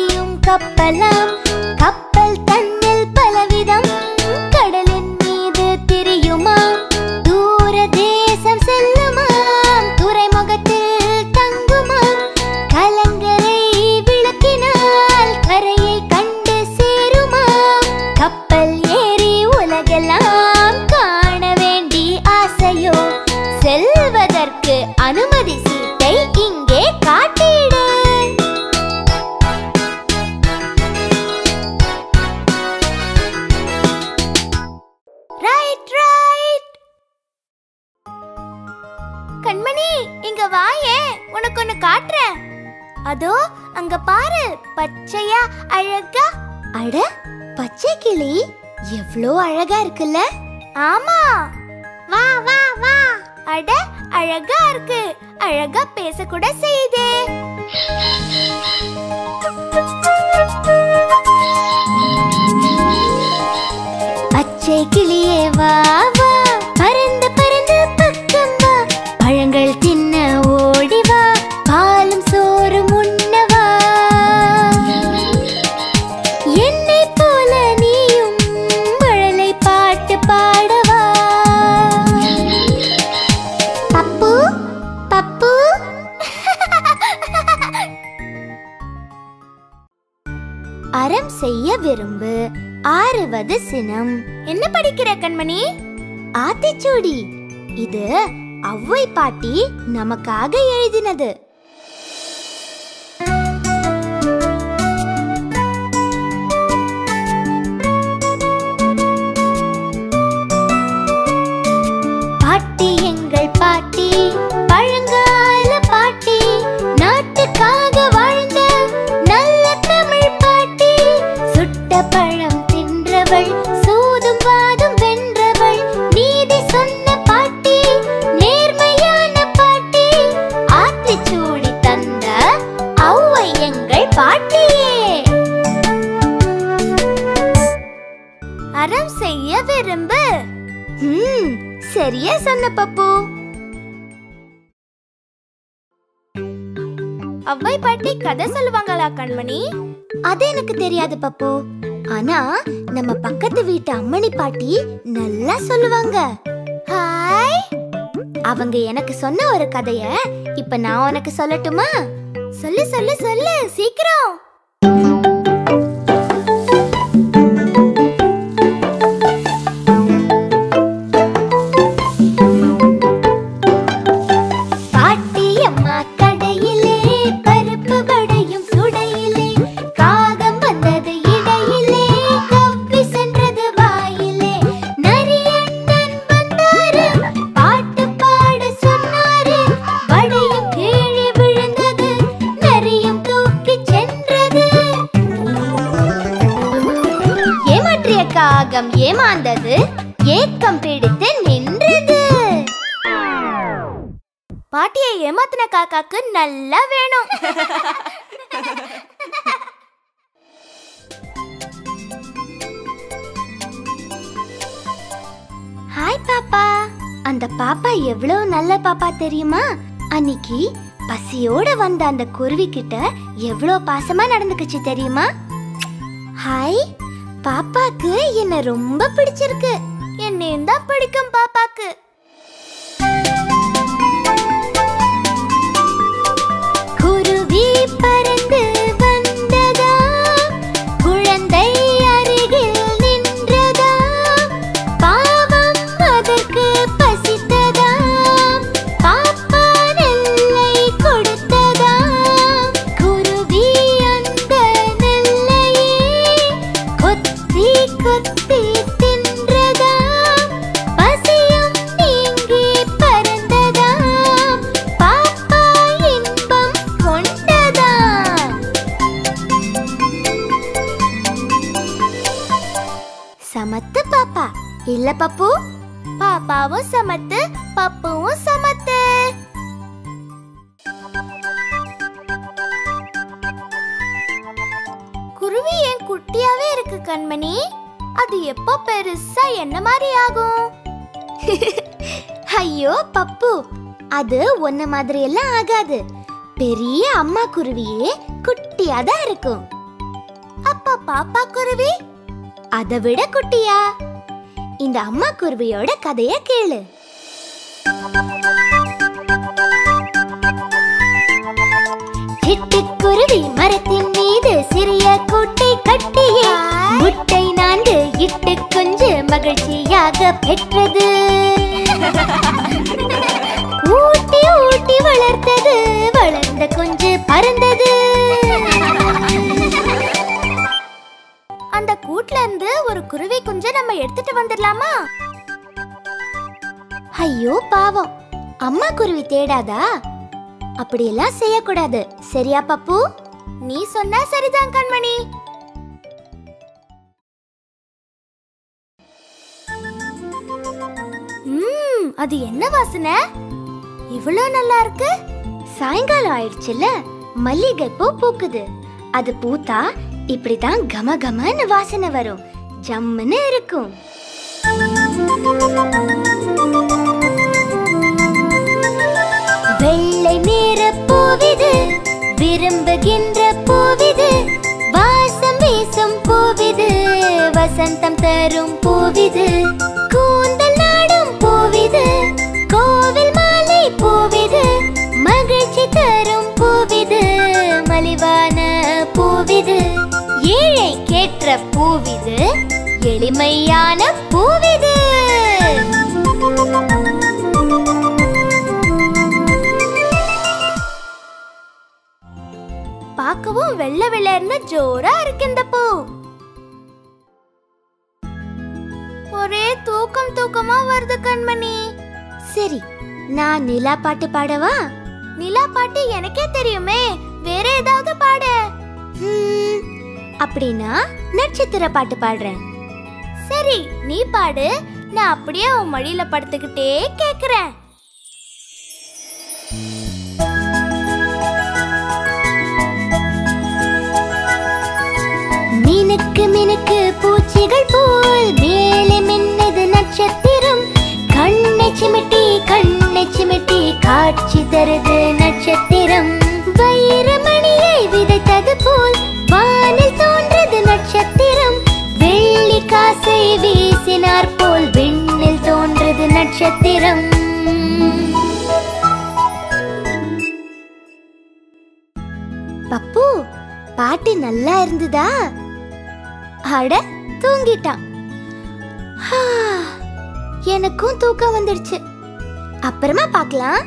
கண்மணி இங்க வாயே உனக்கு ஒண்ணு காட்டுறேன் அதோ அங்க பாரு பச்சையா அழகா அட பச்சை கிளி எவ்ளோ அழகா இருக்குல்ல ஆமா வா வா வா அட அழகா இருக்கு அழகா பேச கூட செய்யுதே பச்சை கிளியே வா வா பறந்து பறந்து பக்கம் வா பழங்கள் தின்ன ஓடி வா பாலும் சோறும் உண்ணவா என்னை போல நீயும் மழலை பாட்டு பாடவா பப்பு பப்பு அறம் செய்ய விரும்பு ஆறுவது சினம் என்ன படிக்கிற கண்மணி ஆத்திச்சூடி இது அவ்வை பாட்டி நமக்காக எழுதினது பாட்டி எங்கள் பாட்டி பழங்கால பாட்டி நாட்டுக்காக வாழ்ந்த நல்ல தமிழ் பாட்டி சுட்ட பழம் தின்றவள் சூதும் வாதும் வென்றவள் நீதி சொன்ன பாட்டி நேர்மையான பாட்டி ஆத்திச்சூடி தந்த ஔவை எங்கள் பாட்டியே அறம் செய்ய விரும்பு ம் சரியா சொன்ன பப்பு அவ்வை பாட்டி கதை சொல்லுவாங்களா கண்மணி அது எனக்கு தெரியாது பப்பு ஆனா நம்ம பக்கத்து வீட்டு அம்மணி பாட்டி நல்லா சொல்லுவாங்க ஹாய் அவங்க எனக்கு சொன்ன ஒரு கதைய இப்ப நான் உனக்கு சொல்லட்டுமா சொல்லு சொல்லு சொல்லு சீக்கிரம் பாட்டி அம்மா கடையிலே பருப்பு வடையும் சுடையிலே காகம் வந்தது இடையிலே கவ்வி சென்றது வாயிலே நரியண்ணன் வந்தாரு பாட்டு பாட சொன்னாரு வடையும் கீழே விழுந்தது நரியும் தூக்கி சென்றது ஏமாற்றிய காகம் ஏமாந்தது ஏக்கம் பிடித்து நின்றது பாட்டியை ஏமாத்தின காக்காக்கு நல்லா வேணும் ஹாய் பாப்பா அந்த பாப்பா எவ்வளவு நல்ல பாப்பா தெரியுமா அன்னைக்கு பசியோட வந்த அந்த குருவி கிட்ட எவ்வளவு பாசமா நடந்துக்குச்சு தெரியுமா ஹாய் பாப்பாக்கு என்ன ரொம்ப பிடிச்சிருக்கு என்னையும் தான் பிடிக்கும் பாப்பாக்கு குருவி பறந்து வந்ததா குழந்தை அருகில் நின்றதா பாவம் அதற்கு பசித்ததா பாப்பா நெல்லை கொடுத்ததா குருவி அந்த நெல்லையே கொத்தி கொத்தி தின்றதா பசியும் நீங்கி பறந்ததா பாப்பா இன்பம் கொண்டதா சமத்து பாப்பா இல்ல பப்பு பாப்பாவும் சமத்து பப்புவும் சமத்து குருவி ஏன் குட்டியாவே இருக்கு கண்மணி அது எப்போ பெருசா என்ன மாதிரி ஆகும் ஐயோ பப்பு அது ஒன்ன மாதிரி எல்லாம் ஆகாது பெரிய அம்மா குருவியே குட்டியா தான் இருக்கும் அப்ப பாப்பா குருவி அதை விட குட்டியா இந்த அம்மா குருவியோட கதைய கேளு சிட்டுக்குருவி மரத்தின் மீது சிறிய கூட்டை கட்டியே முட்டை நான்கு இட்டு குஞ்சு மகிழ்ச்சியாக பெற்றது ஊட்டி ஊட்டி வளர்த்தது வளர்ந்த குஞ்சு பறந்தது அந்த கூட்ல இருந்து ஒரு குருவி குஞ்ச நம்ம எடுத்துட்டு வந்துடலாமா ஐயோ பாவம் அம்மா குருவி தேடாதா அப்படியெல்லாம் செய்யக்கூடாது சரியா பப்பு நீ சொன்னா சரிதான் கண்மணி ம் அது என்ன வாசனை இவ்வளோ நல்லா இருக்கு சாயங்காலம் ஆயிடுச்சுல மல்லிகை பூ பூக்குது அது பூத்தா இப்படிதான் கம கமன்னு வாசனை வரும் ஜம்முன்னு இருக்கும் வெள்ளை நிற பூவிது விரும்புகின்ற பூவிது வாசம் வீசும் பூவிது வசந்தம் தரும் பூவிது கூந்தல் நாடும் பூவிது கோவில் மாலை பூவிது மகிழ்ச்சி தரும் பூவிது மலிவான பூவிது ஏழை கேற்ற பூவிது எளிமையான பூவிது பார்க்கவும் வெள்ளை வெள்ளர்னு ஜோரா இருக்கு இந்த பூ ஒரே தூக்கம் தூக்கமா வருது கண்மணி சரி நான் நிலா பாட்டு பாடவா நிலா பாட்டு எனக்கே தெரியுமே வேற ஏதாவது பாடு ஹம், அப்படின்னா நட்சத்திர பாட்டு பாடுறேன் சரி நீ பாடு நான் அப்படியே உன் மடியில படுத்துக்கிட்டே கேக்குறேன் மினுக்கு மினுக்கு பூச்சிகள் போல் மேலே மின்னது நட்சத்திரம் கண்ணை சிமிட்டி கண்ணை சிமிட்டி காட்சி தருது நட்சத்திரம் வைரமணியை விதைத்தது போல் வானில் தோன்றது நட்சத்திரம் வெள்ளி காசை வீசினார் போல் விண்ணில் தோன்றது நட்சத்திரம் பப்பு பாட்டு நல்லா இருந்ததா அட தூங்கிட்டான் ஹா, எனக்கும் தூக்கம் வந்துடுச்சு அப்புறமா பார்க்கலாம்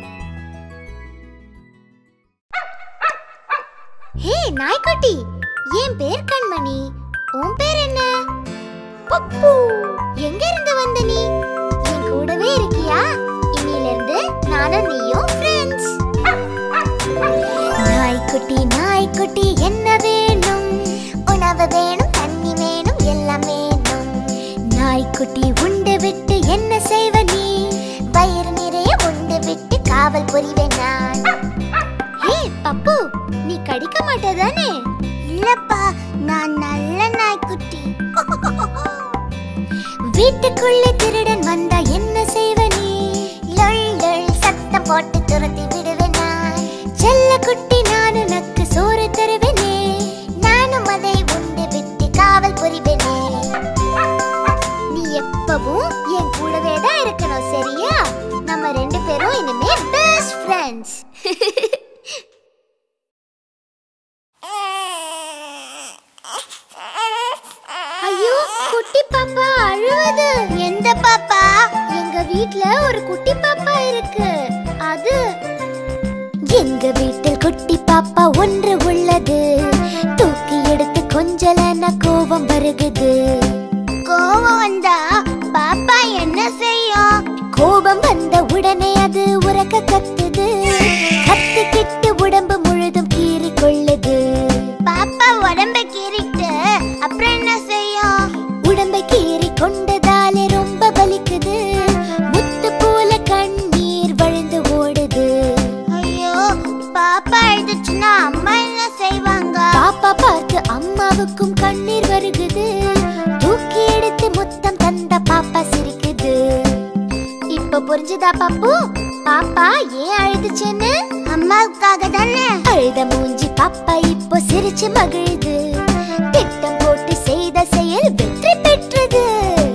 ஹே நாய்க்குட்டி என் பேர் கண்மணி உன் பேர் என்ன பப்பு எங்க இருந்து வந்த நீ என் கூடவே இருக்கியா இன்னில இருந்து நானும் நீயும் ஃப்ரெண்ட்ஸ் நாய்க்குட்டி நாய்க்குட்டி என்ன வேணும் உணவு வேணும் தண்ணி வேணும் எல்லாம் வேணும் நாய்க்குட்டி உண்டு விட்டு என்ன செய்வ நீ வயிறு நிறைய உண்டு விட்டு காவல் புரிவேன் நான் ஹே பப்பு நீ கடிக்க மாட்டதானே இல்லப்பா நான் நல்ல நாய்க்குட்டி வீட்டுக்குள்ளே திருடன் வந்தா என்ன செய்வ நீ லொள் லொள் சத்தம் போட்டு துரத்தி விடுவேன் நான் செல்ல குட்டி நான் உனக்கு சோறு தருவேனே நானும் அதை உண்டு விட்டு காவல் புரிவேனே நீ எப்பவும் என் கூடவே தான் இருக்கணும் சரியா நம்ம ரெண்டு பேரும் இனிமே பெஸ்ட் ஃப்ரெண்ட்ஸ் ஐயோ குட்டி பாப்பா அழுவது எந்த பாப்பா எங்க வீட்ல ஒரு குட்டி பாப்பா இருக்கு அது எங்க வீட்டில் குட்டி பாப்பா ஒன்று உள்ளது தூக்கி எடுத்து கொஞ்சலன கோபம் வருகுது கோபம் வந்தா பாப்பா என்ன செய்யும் கோபம் வந்த உடனே அது உறக்க கத்துது கத்திக்கிட்டு உடம்பு முழுதும் கீறி கொள்ளுது பாப்பா உடம்ப கீறிட்டு அப்புறம் என்ன செய்யும் உடம்பை கீறி கொண்டதாலே ரொம்ப வலிக்குது முத்து போல கண்ணீர் வழிந்து ஓடுது ஐயோ பாப்பா அழுதுச்சுன்னா அம்மா என்ன செய்வாங்க பாப்பா பார்த்து அம்மாவுக்கும் கண்ணீர் வருகுது தூக்கி எடுத்து முத்தம் தந்த பாப்பா சிரிக்குது இப்ப புரிஞ்சுதா பாப்பு பாப்பா ஏன் அழுதுச்சுன்னு அம்மாவுக்காக தானே அழுத மூஞ்சி பாப்பா இப்போ சிரிச்சு மகிழுது திட்டம் போட்டு செய்த செயல் வெற்றி பெற்றது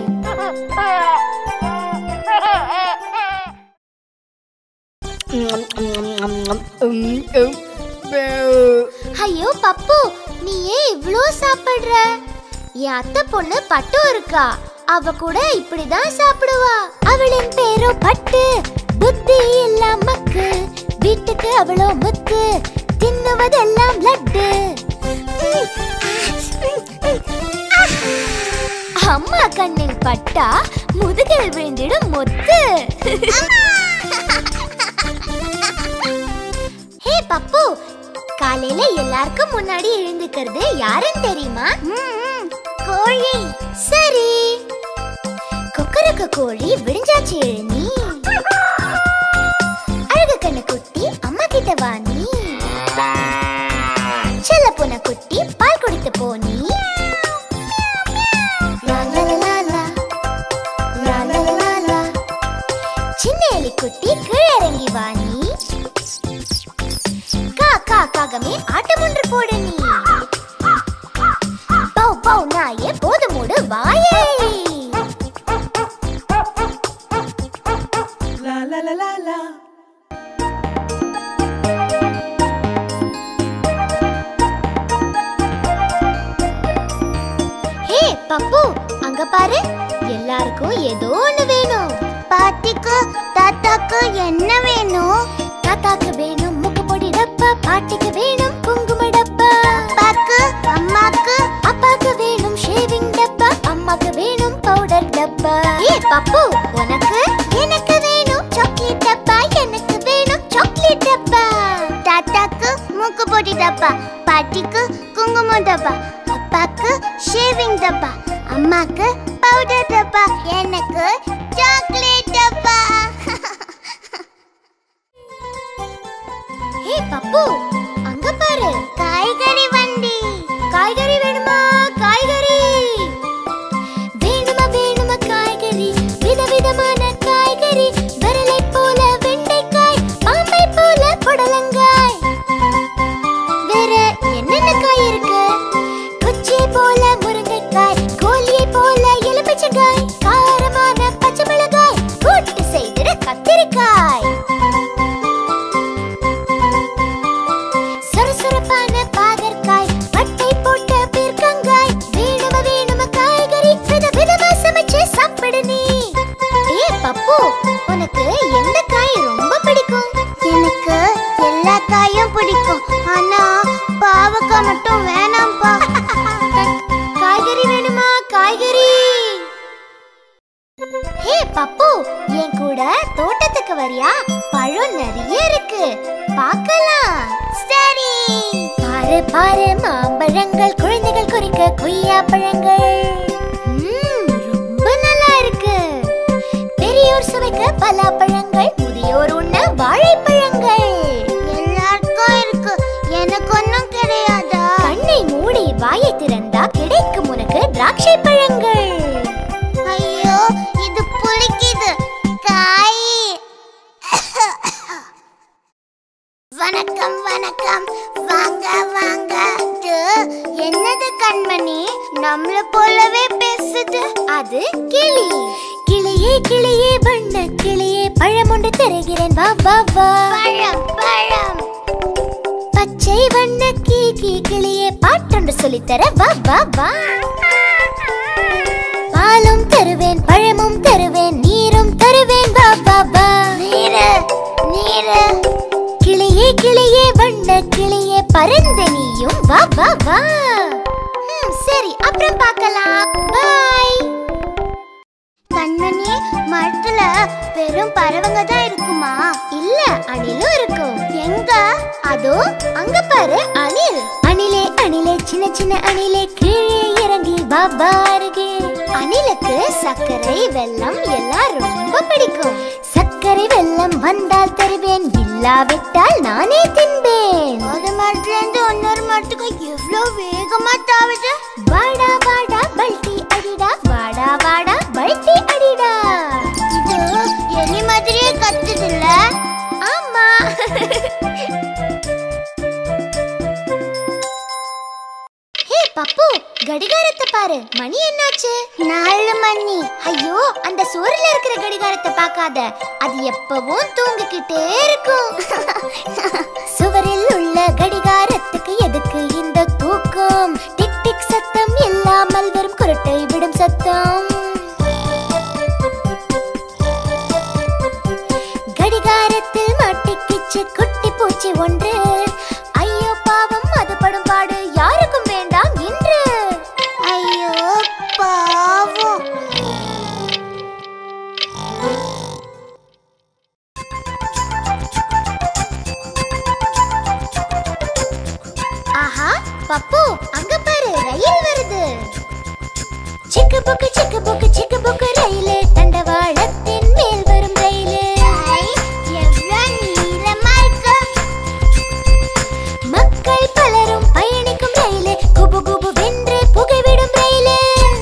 ஐயோ பப்பு நீ ஏன் இவ்ளோ சாப்பிடுற என் அத்தை பொண்ணு பட்டு இருக்கா அவ கூட இப்படிதான் சாப்பிடுவா அவளின் பேரோ பட்டு புத்தி எல்லாம் மக்கு வீட்டுக்கு அவ்வளோ முத்து தின்னுவதெல்லாம் லட்டு அம்மா கண்ணில் பட்டா முதுகில் விழுந்திடும் முத்து பப்பு காலையில எல்லாருக்கும் முன்னாடி எழுந்துக்கிறது யாருன்னு தெரியுமா கோழி சரி கொக்கரக்க கோழி விடிஞ்சாச்சு எழுநீ அழகு கண்ணு குட்டி அம்மா கிட்ட வா நீ செல்ல போன குட்டி பால் குடித்து போனி லா, லா, லா, லா, லா. லா, லா, லா, லா, லா. சின்ன எலி குட்டி கீழே இறங்கி வா நீ கா கா காகமே ஆட்டம் ஒன்று போடு நீ பௌ பௌ நாயே போது மூடு வாயே La la la la la. ஹே பப்பு அங்க பாரு எல்லாருக்கும் ஏதோ ஒண்ணு வேணும் பாட்டிக்கு தாத்தாக்கு என்ன வேணும் தாத்தாக்கு வேணும் முக்கு பொடி டப்பா பாட்டிக்கு வேணும் குங்கும டப்பா அப்பாக்கு அம்மாக்கு அப்பாக்கு வேணும் ஷேவிங் டப்பா அம்மாக்கு வேணும் பவுடர் டப்பா ஏ பப்பு உனக்கு எனக்கு வேணும் சாக்லேட் டப்பா எனக்கு வேணும் சாக்லேட் டப்பா தாத்தாக்கு மூக்கு பொடி டப்பா பாட்டிக்கு குங்குமம் டப்பா அப்பாக்கு ஷேவிங் டப்பா அம்மாக்கு பவுடர் டப்பா எனக்கு சாக்லேட் டப்பா ஹே பப்பு அங்க பாரு காய்கறி வண்டி காய்கறி வேணுமா காய்கறி வேணுமா வேணுமா காய்கறி விதவிதமான காய்கறி விரலை போல வெண்டைக்காய் பாம்பை போல புடலங்காய் வேற என்னென்ன காய் இருக்கு குச்சி போல முருங்கைக்காய் கோலியை போல எலுமிச்சங்காய் காரமான பச்சை மிளகாய் கூட்டு செய்திட கத்திரிக்காய் சுறுசுறுப்பான பாகற்காய் பட்டை போட்ட பீர்க்கங்காய் வேணும வேணும காய்கறி விதவிதமா சமைச்சு சாப்பிடு நீ ஏ பப்பு உனக்கு எந்த காய் ரொம்ப பிடிக்கும் எனக்கு எல்லா காயும் பிடிக்கும் ஆனா பாவக்காய் மட்டும் வேணாம்ப்பா காய்கறி வேணுமா காய்கறி ஹே பப்பு என் கூட தோட்டத்துக்கு வரியா பழம் நிறைய இருக்கு பார்க்கலாம் சரி பாரு பாரு மாம்பழங்கள் குழந்தைகள் குறிக்க கொய்யா பழங்கள் ம்ம், ரொம்ப நல்லா இருக்கு பெரியோர் சுவைக்க பலாப்பழங்கள் முதியோர் உண்ண வாழைப்பழங்கள் எல்லாருக்கும் இருக்கு எனக்கு ஒன்றும் கிடையாதா கண்ணை மூடி வாயை திறந்தா கிடைக்கும் உனக்கு திராட்சை பழங்கள் ஐயோ இது புளிக்குது காய் வணக்கம் வணக்கம் வாங்க வாங்க இது என்னது கண்மணி நம்மள போலவே பேசுது அது கிளி கிளியே கிளியே வண்ண கிளியே பழம் ஒன்று தருகிறேன் வா வா வா பழம் பழம் பச்சை வண்ண கீ கீ கிளியே பாட்டொன்று சொல்லித்தர வா வா வா பாலும் தருவேன் பழமும் தருவேன் நீரும் தருவேன் வா வா வா நீரு நீரு கிளியே கிளியே வண்ண கிளியே பறந்த நீயும் வா வா வா ம், சரி அப்புறம் பார்க்கலாம் பாய் கண்மணி மரத்துல வெறும் பறவைங்க தான் இருக்குமா இல்ல அணிலும் இருக்கும் எங்க அதோ அங்க பாரு அணில் அணிலே அணிலே சின்ன சின்ன அணிலே கீழே இறங்கி பாபா அருகே அணிலுக்கு சர்க்கரை வெல்லம் எல்லாம் ரொம்ப பிடிக்கும் சர்க்கரை வெல்லம் வந்தால் தருவேன் இல்லாவிட்டால் நானே தின்பேன் ஒரு மரத்துல இருந்து இன்னொரு மரத்துக்கு எவ்வளவு வேகமா தாவுது வாடா வாடா பல்டி அடிடா வாடா வாடா பல்டி அடிடா இது எலி மாதிரியே கத்துதுல்ல ஆமா ஹே பப்பு கடிகாரத்தை பாரு மணி என்னாச்சு நாலு மணி ஐயோ அந்த சோறுல இருக்கிற கடிகாரத்தை பார்க்காத அது எப்பவும் தூங்கிக்கிட்டே இருக்கும் சுவரில் உள்ள கடிகாரத்துக்கு எதுக்கு இந்த தூக்கம் டிக் டிக் சத்தம் இல்லாமல் வெறும் குரட்டை விடும் சத்தம் கடிகாரத்தில் மாட்டிக்கிச்சு குட்டி பூச்சி ஒன்று ஐயோ பாவம் அது படும் பாடு யாருக்கும் வேண்டாம் என்று ஐயோ பாவம் பப்பு அங்க பாரு ரயில் வருது சிக்கு புக்கு சிக்கு புக்கு சிக்கு புக்கு ரயிலு தண்டவாளத்தின் மேல் வரும் ரயிலு மக்கள் பலரும் பயணிக்கும் ரயிலு குபு குபு வென்று புகைவிடும் ரயிலு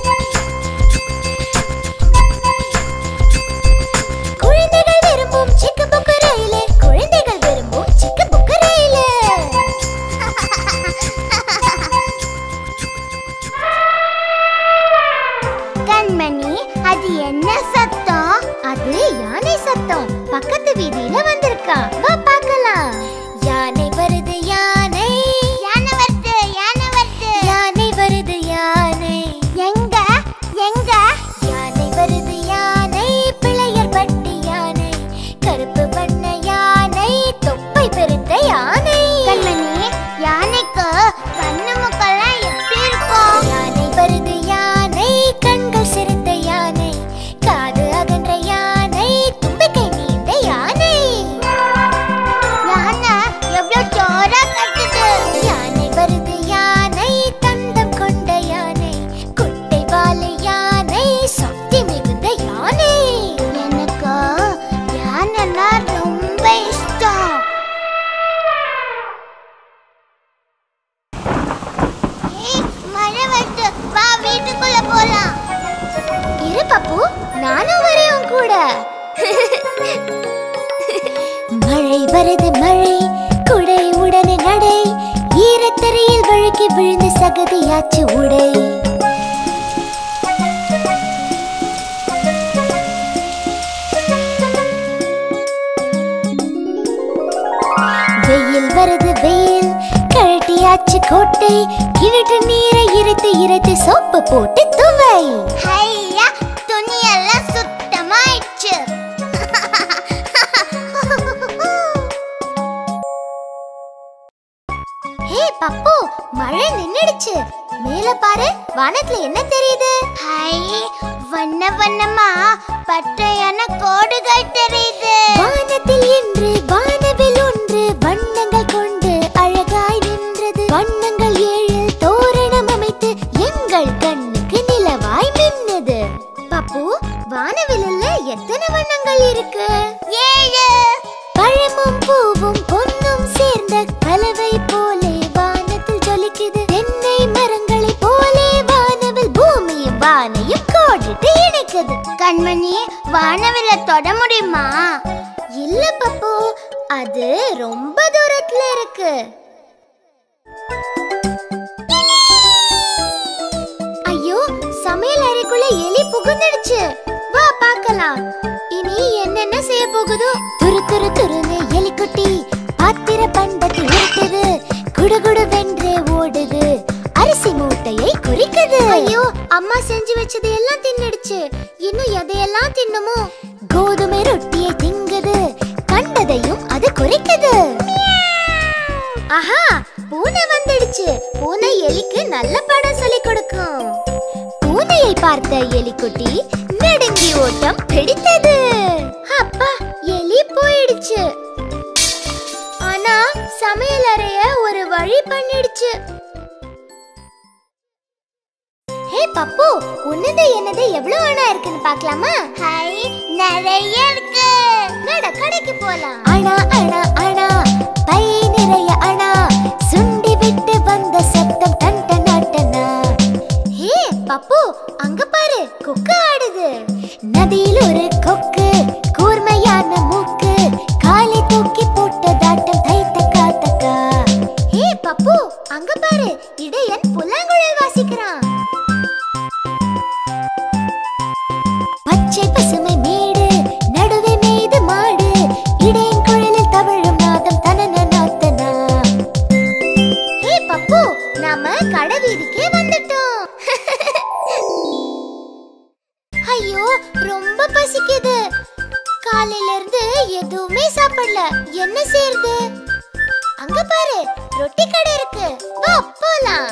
குழந்தைகள் விரும்பும் சிக்கு புக்கு ரயிலு குழந்தைகள் விரும்பும் சிக்கு புக்கு ரயிலு கண்மணி அது என்ன சத்தம் அது யானை சத்தம் பக்கத்து வீதியில வந்திருக்கா வா பார்க்கலாம் யானை வருது யானை யானை வருது யானை வருது யானை வருது யானை எங்க எங்க யானை வருது யானை பிள்ளையர் பட்டி யானை கருப்பு வண்ண யானை தொப்பை பெருத்த யானை கண்மணி யானைக்கு கண்ணு முக்கெல்லாம் எப்படி இருக்கும் யானை வருது யானை கண்கள் சிறுத்த யானை காது அகன்ற யானை தும்பிக்கை நீண்ட யானை யானை எவ்வளவு ஜோரா கத்துது யானை வருது யானை தந்தம் கொண்ட யானை குட்டை வாலு யானை சக்தி மிகுந்த யானை எனக்கு யானைன்னா ரொம்ப இஷ்டம் ஏய், மழை வருது வா வீட்டுக்குள்ள போலாம் இரு பப்பு நானும் வரேன் உன் கூட மழை வருது மழை குடை உடனே நடை ஈரத்தரையில் வழுக்கி விழுந்து சகதியாச்சு உடை வெயில் வருது வெயில் கழட்டியாச்சு கோட்டை கிணற்று நீரை இறைத்து இறைத்து சோப்பு போட்டு துவை ஐயா துணி எல்லாம் சுத்தமாயிடுச்சு ஹே பப்பு மழை நின்னுடுச்சு மேல பாரு வானத்துல என்ன தெரியுது ஹை வண்ண வண்ணமா பட்டையான கோடுகள் தெரியுது வானத்தில் இன்று வானவில் ஒன்று வண்ணங்கள் கொண்டு அழகாய் நின்றது வண்ணங்கள் ஏழில் தோரணம் அமைத்து எங்கள் கண்ணுக்கு நிலவாய் மின்னுது பப்பு வானவில்ல எத்தனை வண்ணங்கள் இருக்கு ஏழு பழமும் பூவும் பொன்னும் சேர்ந்த கலவை போலே வானத்தில் ஜொலிக்குது தென்னை மரங்களை போலே வானவில் பூமியும் வானையும் கோடிட்டு இணைக்குது கண்மணி வானவில தொட முடியுமா இல்ல பப்பு அது ரொம்ப தூரத்துல இருக்கு ஐயோ சமையல் அறைக்குள்ள எலி புகுந்துடுச்சு வா பார்க்கலாம் இனி என்னென்ன செய்ய போகுதோ துரு துரு துருன்னு எலிக்குட்டி பாத்திர பண்டத்தை உருட்டுது குடுகுடு வென்றே ஓடுது அரிசி மூட்டையை குறிக்குது ஐயோ அம்மா செஞ்சு வச்சது எல்லாம் தின்னுடுச்சு இன்னும் எதையெல்லாம் தின்னுமோ கோதுமை ரொட்டியை திங்குது கண்டதையும் அது குறிக்குது ஆஹா பூனை வந்துடுச்சு பூனை எலிக்கு நல்ல பாடம் சொல்லி கொடுக்கும் பூனையை பார்த்த எலிக்குட்டி நடுங்கி ஓட்டம் பிடித்தது அப்பா எலி போயிடுச்சு ஆனா சமையல் அறைய ஒரு வழி பண்ணிடுச்சு ஹே பப்பு உன்னது என்னது எவ்வளவு அணா இருக்குன்னு பார்க்கலாமா ஹை நிறைய இருக்கு நட கடைக்கு போலாம் அணா அணா அணா பை நிறைய அணா சுண்டி விட்டு வந்த சத்தம் டன் டன் டனா ஹே பப்பு அங்க பாரு கொக்கு ஆடுது நதியில் ஒரு கொக்கு கூர்மையான மூக்கு காலை தூக்கி போட்டதாட்டம் தை தக்கா தக்கா ஹே பப்பு அங்க பாரு இடையன் புல்லாங்குழல் வாசிக்கிறான் பச்சை பசுமை மேடு நடுவே மேய்து மாடு இடையன் குழலில் தவழும் நாதம் தனன நாத்தனா ஹே பப்பு நாம கடை வீதிக்கே வந்துட்டோம் ஐயோ ரொம்ப பசிக்குது காலையில இருந்து எதுவுமே சாப்பிடல என்ன செய்யறது அங்க பாரு ரொட்டி கடை இருக்கு வா போலாம்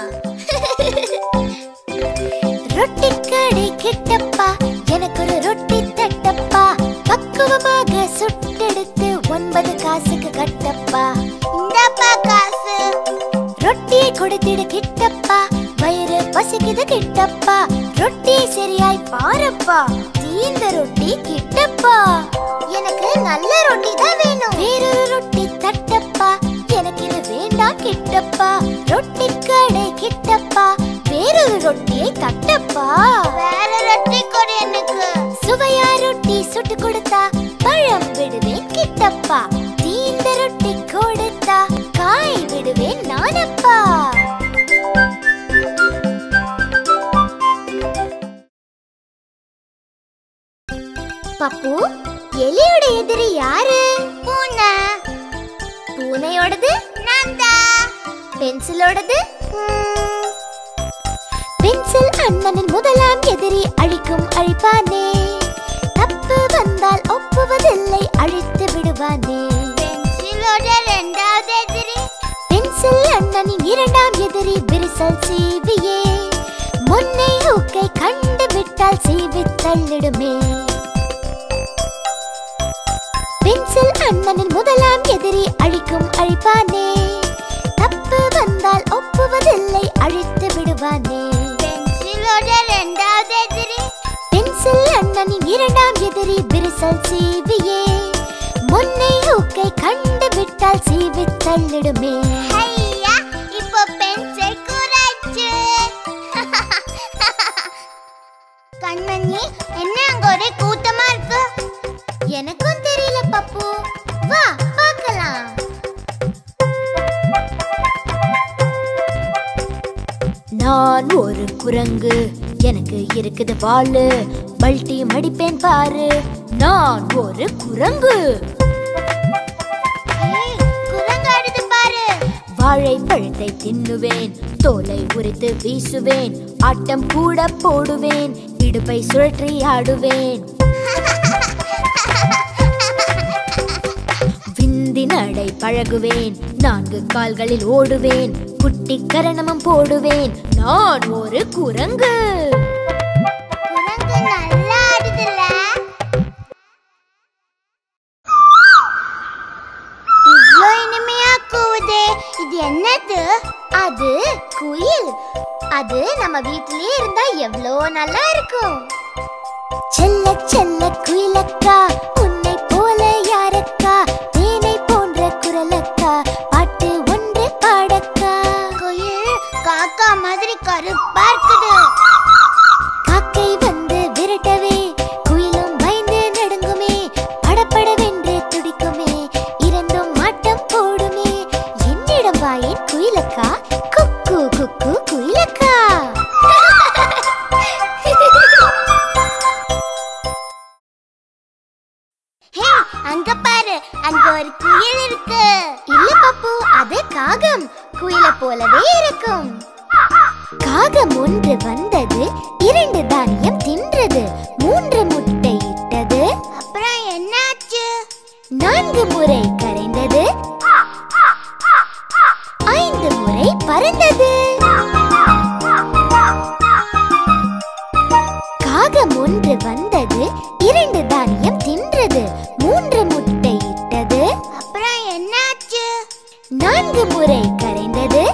ரொட்டி கடை கிட்டப்பா எனக்கு ஒரு ரொட்டி தட்டப்பா பக்குவமாக சுட்டெடுத்து ஒன்பது காசுக்கு கட்டப்பா இந்தப்பா காசு ரொட்டியை கொடுத்திடு கிட்டப்பா வயிறு பசிக்குது கிட்டப்பா ரொட்டி சரியாய் பாரப்பா தீந்த ரொட்டி கிட்டப்பா எனக்கு நல்ல ரொட்டி தான் வேணும் வேறொரு ரொட்டி தட்டப்பா எனக்கு இது வேண்டாம் கிட்டப்பா ரொட்டி கடை கிட்டப்பா வேறொரு ரொட்டியை தட்டப்பா வேற ரொட்டி கொடு எனக்கு சுவையா ரொட்டி சுட்டு கொடுத்தா பழம் விடுவேன் கிட்டப்பா தீந்த ரொட்டி கொடுத்தா காய் விடுவேன் நானப்பா பப்பு எலியோட எதிரி யாரு பூனை பூனையோடது நான் பென்சிலோடது பென்சில் அண்ணனின் முதலாம் எதிரி அழிக்கும் அழிப்பானே தப்பு வந்தால் ஒப்புவதில்லை அழித்து விடுவானே பென்சிலோட இரண்டாவது எதிரி பென்சில் அண்ணனின் இரண்டாம் எதிரி விரிசல் சீவியே முன்னை ஹூக்கை கண்டு விட்டால் சீவி தள்ளிடுமே பென்சில் அண்ணனின் முதலாம் எதிரி அழிக்கும் அழிப்பானே தப்பு வந்தால் ஒப்புவதில்லை அழித்து விடுவானே பென்சிலோட இரண்டாவது எதிரி பென்சில் அண்ணனின் இரண்டாம் எதிரி விரிசல் சீவியே முன்னை ஹூக்கை கண்டு விட்டால் சீவி தள்ளிடுமே ஐயா இப்போ பென்சில் குறைச்சு கண்மணி என்ன அங்க ஒரே கூட்டமா இருக்கு எனக்கும் தெரியல பப்பு வா பார்க்கலாம் நான் ஒரு குரங்கு எனக்கு இருக்குது வாளு பல்டி மடிப்பேன் பாரு நான் ஒரு குரங்கு ஏய், குரங்கு ஆடுது பாரு வாழைப்பழத்தை தின்னுவேன் தோலை உரித்து வீசுவேன் ஆட்டம் கூட போடுவேன் இடுப்பை சுழற்றி ஆடுவேன் விந்தி நடை பழகுவேன் நான்கு கால்களில் ஓடுவேன் குட்டி கரணமும் போடுவேன் நான் ஒரு குரங்கு குரங்கு நல்லா ஆடுதுல்ல இவ்ளோ இனிமையா கூவுதே இது என்னது அது குயில் அது நம்ம வீட்டிலேயே இருந்தா எவ்வளோ நல்லா இருக்கும் செல்ல செல்ல குயிலக்கா உன்னை போல யாரக்கா தேனை போன்ற குரலக்கா பாட்டு ஒன்று பாடக்கா குயில் காக்கா மாதிரி கருப்பா இருக்குது காக்கை வந்து விரட்டவே குயிலும் பயந்து நடுங்குமே படபடவென்று துடிக்குமே இரண்டும் மாட்டம் போடுமே என்னிடம் வாயேன் குயிலக்கா குக்கு குக்கு குயிலக்கா ஹே அங்க பாரு அங்க ஒரு குயில் இருக்கு இல்ல பாப்பு அது காகம் குயில போலவே இருக்கும் காகம் ஒன்று வந்தது இரண்டு தானியம் தின்றது மூன்று முட்டை இட்டது அப்புறம் என்னாச்சு நான்கு முறை கரைந்தது ஐந்து முறை பறந்தது காகம் ஒன்று வந்தது இரண்டு தானியம் தின்றது மூன்று முட்டை இட்டது அப்புறம் என்னாச்சு நான்கு முறை கரைந்தது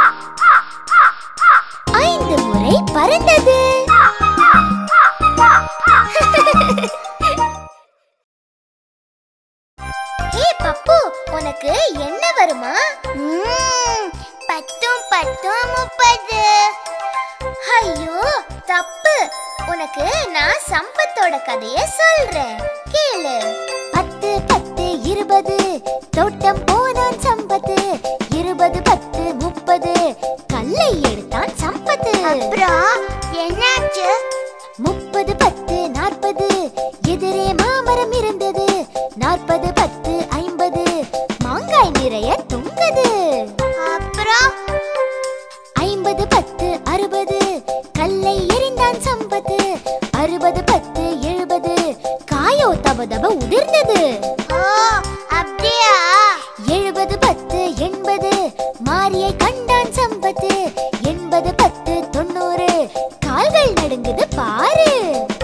ஐந்து முறை பறந்தது ஏ பப்பு உனக்கு என்ன வருமா பத்தும் பத்தும் முப்பது ஐயோ தப்பு உனக்கு நான் சம்பத்தோட கதைய சொல்றேன் கேளு பத்து பத்து இருபது தோட்டம் போனான் சம்பத்து இருபது பத்து முப்பது கல்லை எடுத்தான் சம்பத்து அப்புறம் என்னாச்சு முப்பது பத்து நாற்பது எதிரே மாமரம் இருந்தது நாற்பது பத்து ஐம்பது மாங்காய் நிறைய தொங்குது அப்புறம் ஐம்பது பத்து அறுபது கல்லை எறிந்தான் சம்பத்து அறுபது பத்து எழுபது காயோ தப தப உதிர்ந்தது அப்படியா எழுபது பத்து எண்பது மாரியை கண்டான் சம்பத்து எண்பது பத்து தொண்ணூறு கால்கள் நடுங்குது பாரு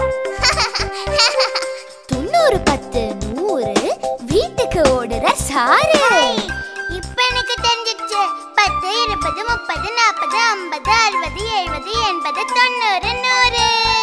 தொண்ணூறு பத்து நூறு வீட்டுக்கு ஓடுற சாரு இப்ப எனக்கு தெரிஞ்சிச்சு பத்து இருபது முப்பது நாற்பது ஐம்பது அறுபது எழுபது எண்பது தொண்ணூறு நூறு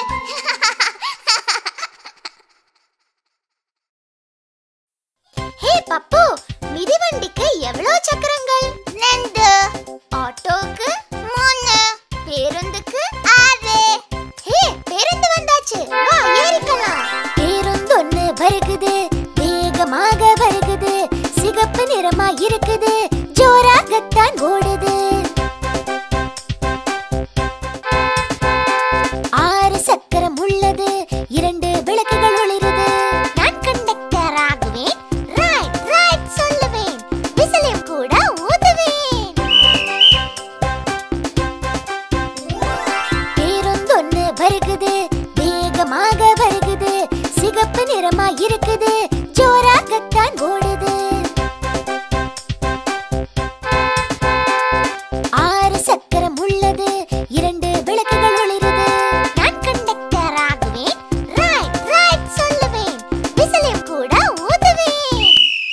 ஹே பப்பு மிதிவண்டிக்கு எவ்வளவு சக்கரங்கள் ரெண்டு ஆட்டோக்கு மூணு பேருந்துக்கு ஆறு ஹே பேருந்து வந்தாச்சு வா ஏறிக்கலாம் பேருந்து ஒண்ணு வருகுது வேகமாக வருகுது சிகப்பு நிறமா இருக்குது ஜோராகத்தான் ஓடுது ஆறு சக்கரம் உள்ளது இரண்டு விளக்குகள் ஒளிருது நான் கண்டக்டர் ஆகுவேன் ரைட் ரைட் சொல்லுவேன் விசிலையும் கூட ஊதுவேன் பேருந்தொன்னு வருகுது வேகமாக வருகுது சிகப்பு நிறமா இருக்குது ஜோராகத்தான் ஓடுது ஆறு சக்கரம் உள்ளது இரண்டு விளக்குகள் ஒளிருது நான் கண்டக்டர் ஆகுவேன் ரைட் ரைட் சொல்லுவேன் விசிலையும் கூட ஊதுவேன்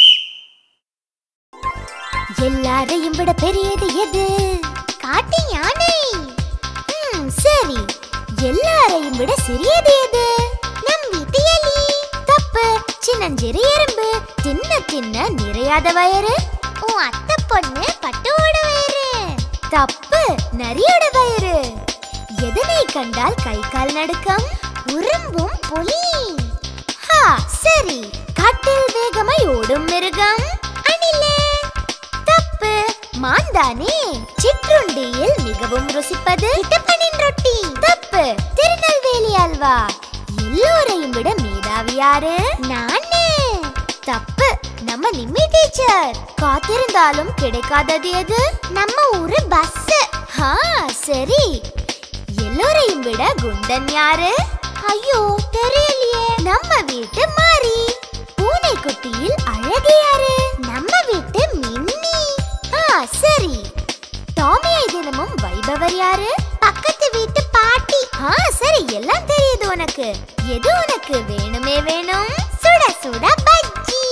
எல்லாரையும் விட பெரியது எது காட்டு யானை ம், சரி எல்லாரையும் விட சிறியது எது நம் வீட்டு எலி தப்பு சின்னஞ்சிறு எறும்பு தின்ன தின்ன நிறையாத வயறு உன் அத்தை பொண்ணு பட்டுவோட வயிறு தப்பு நரியோட வயிறு எதனை கண்டால் கை கால் நடுக்கம் உறும்பும் புலி ஹா சரி காட்டில் வேகமாய் ஓடும் மிருகம் அணிலே தப்பு மாந்தானே சிற்றுண்டியில் மிகவும் ருசிப்பது இட்டப்பனின் ரொட்டி தப்பு திருநெல்வேலி அல்வா எல்லோரையும் விட மேதாவி யாரு நானு தப்பு நம்ம நிம்மி டீச்சர் காத்திருந்தாலும் கிடைக்காதது எது நம்ம ஊரு பஸ் ஹா சரி எல்லோரையும் விட குண்டன் யாரு ஐயோ தெரியலையே நம்ம வீட்டு மாறி பூனை குட்டியில் அழகு யாரு நம்ம வீட்டு மின்னி ஆ சரி டாமியை தினமும் வைபவர் யாரு பக்கத்து வீட்டு பாட்டி ஆ சரி எல்லாம் தெரியுது உனக்கு எது உனக்கு வேணுமே வேணும் சுட சுட பஜ்ஜி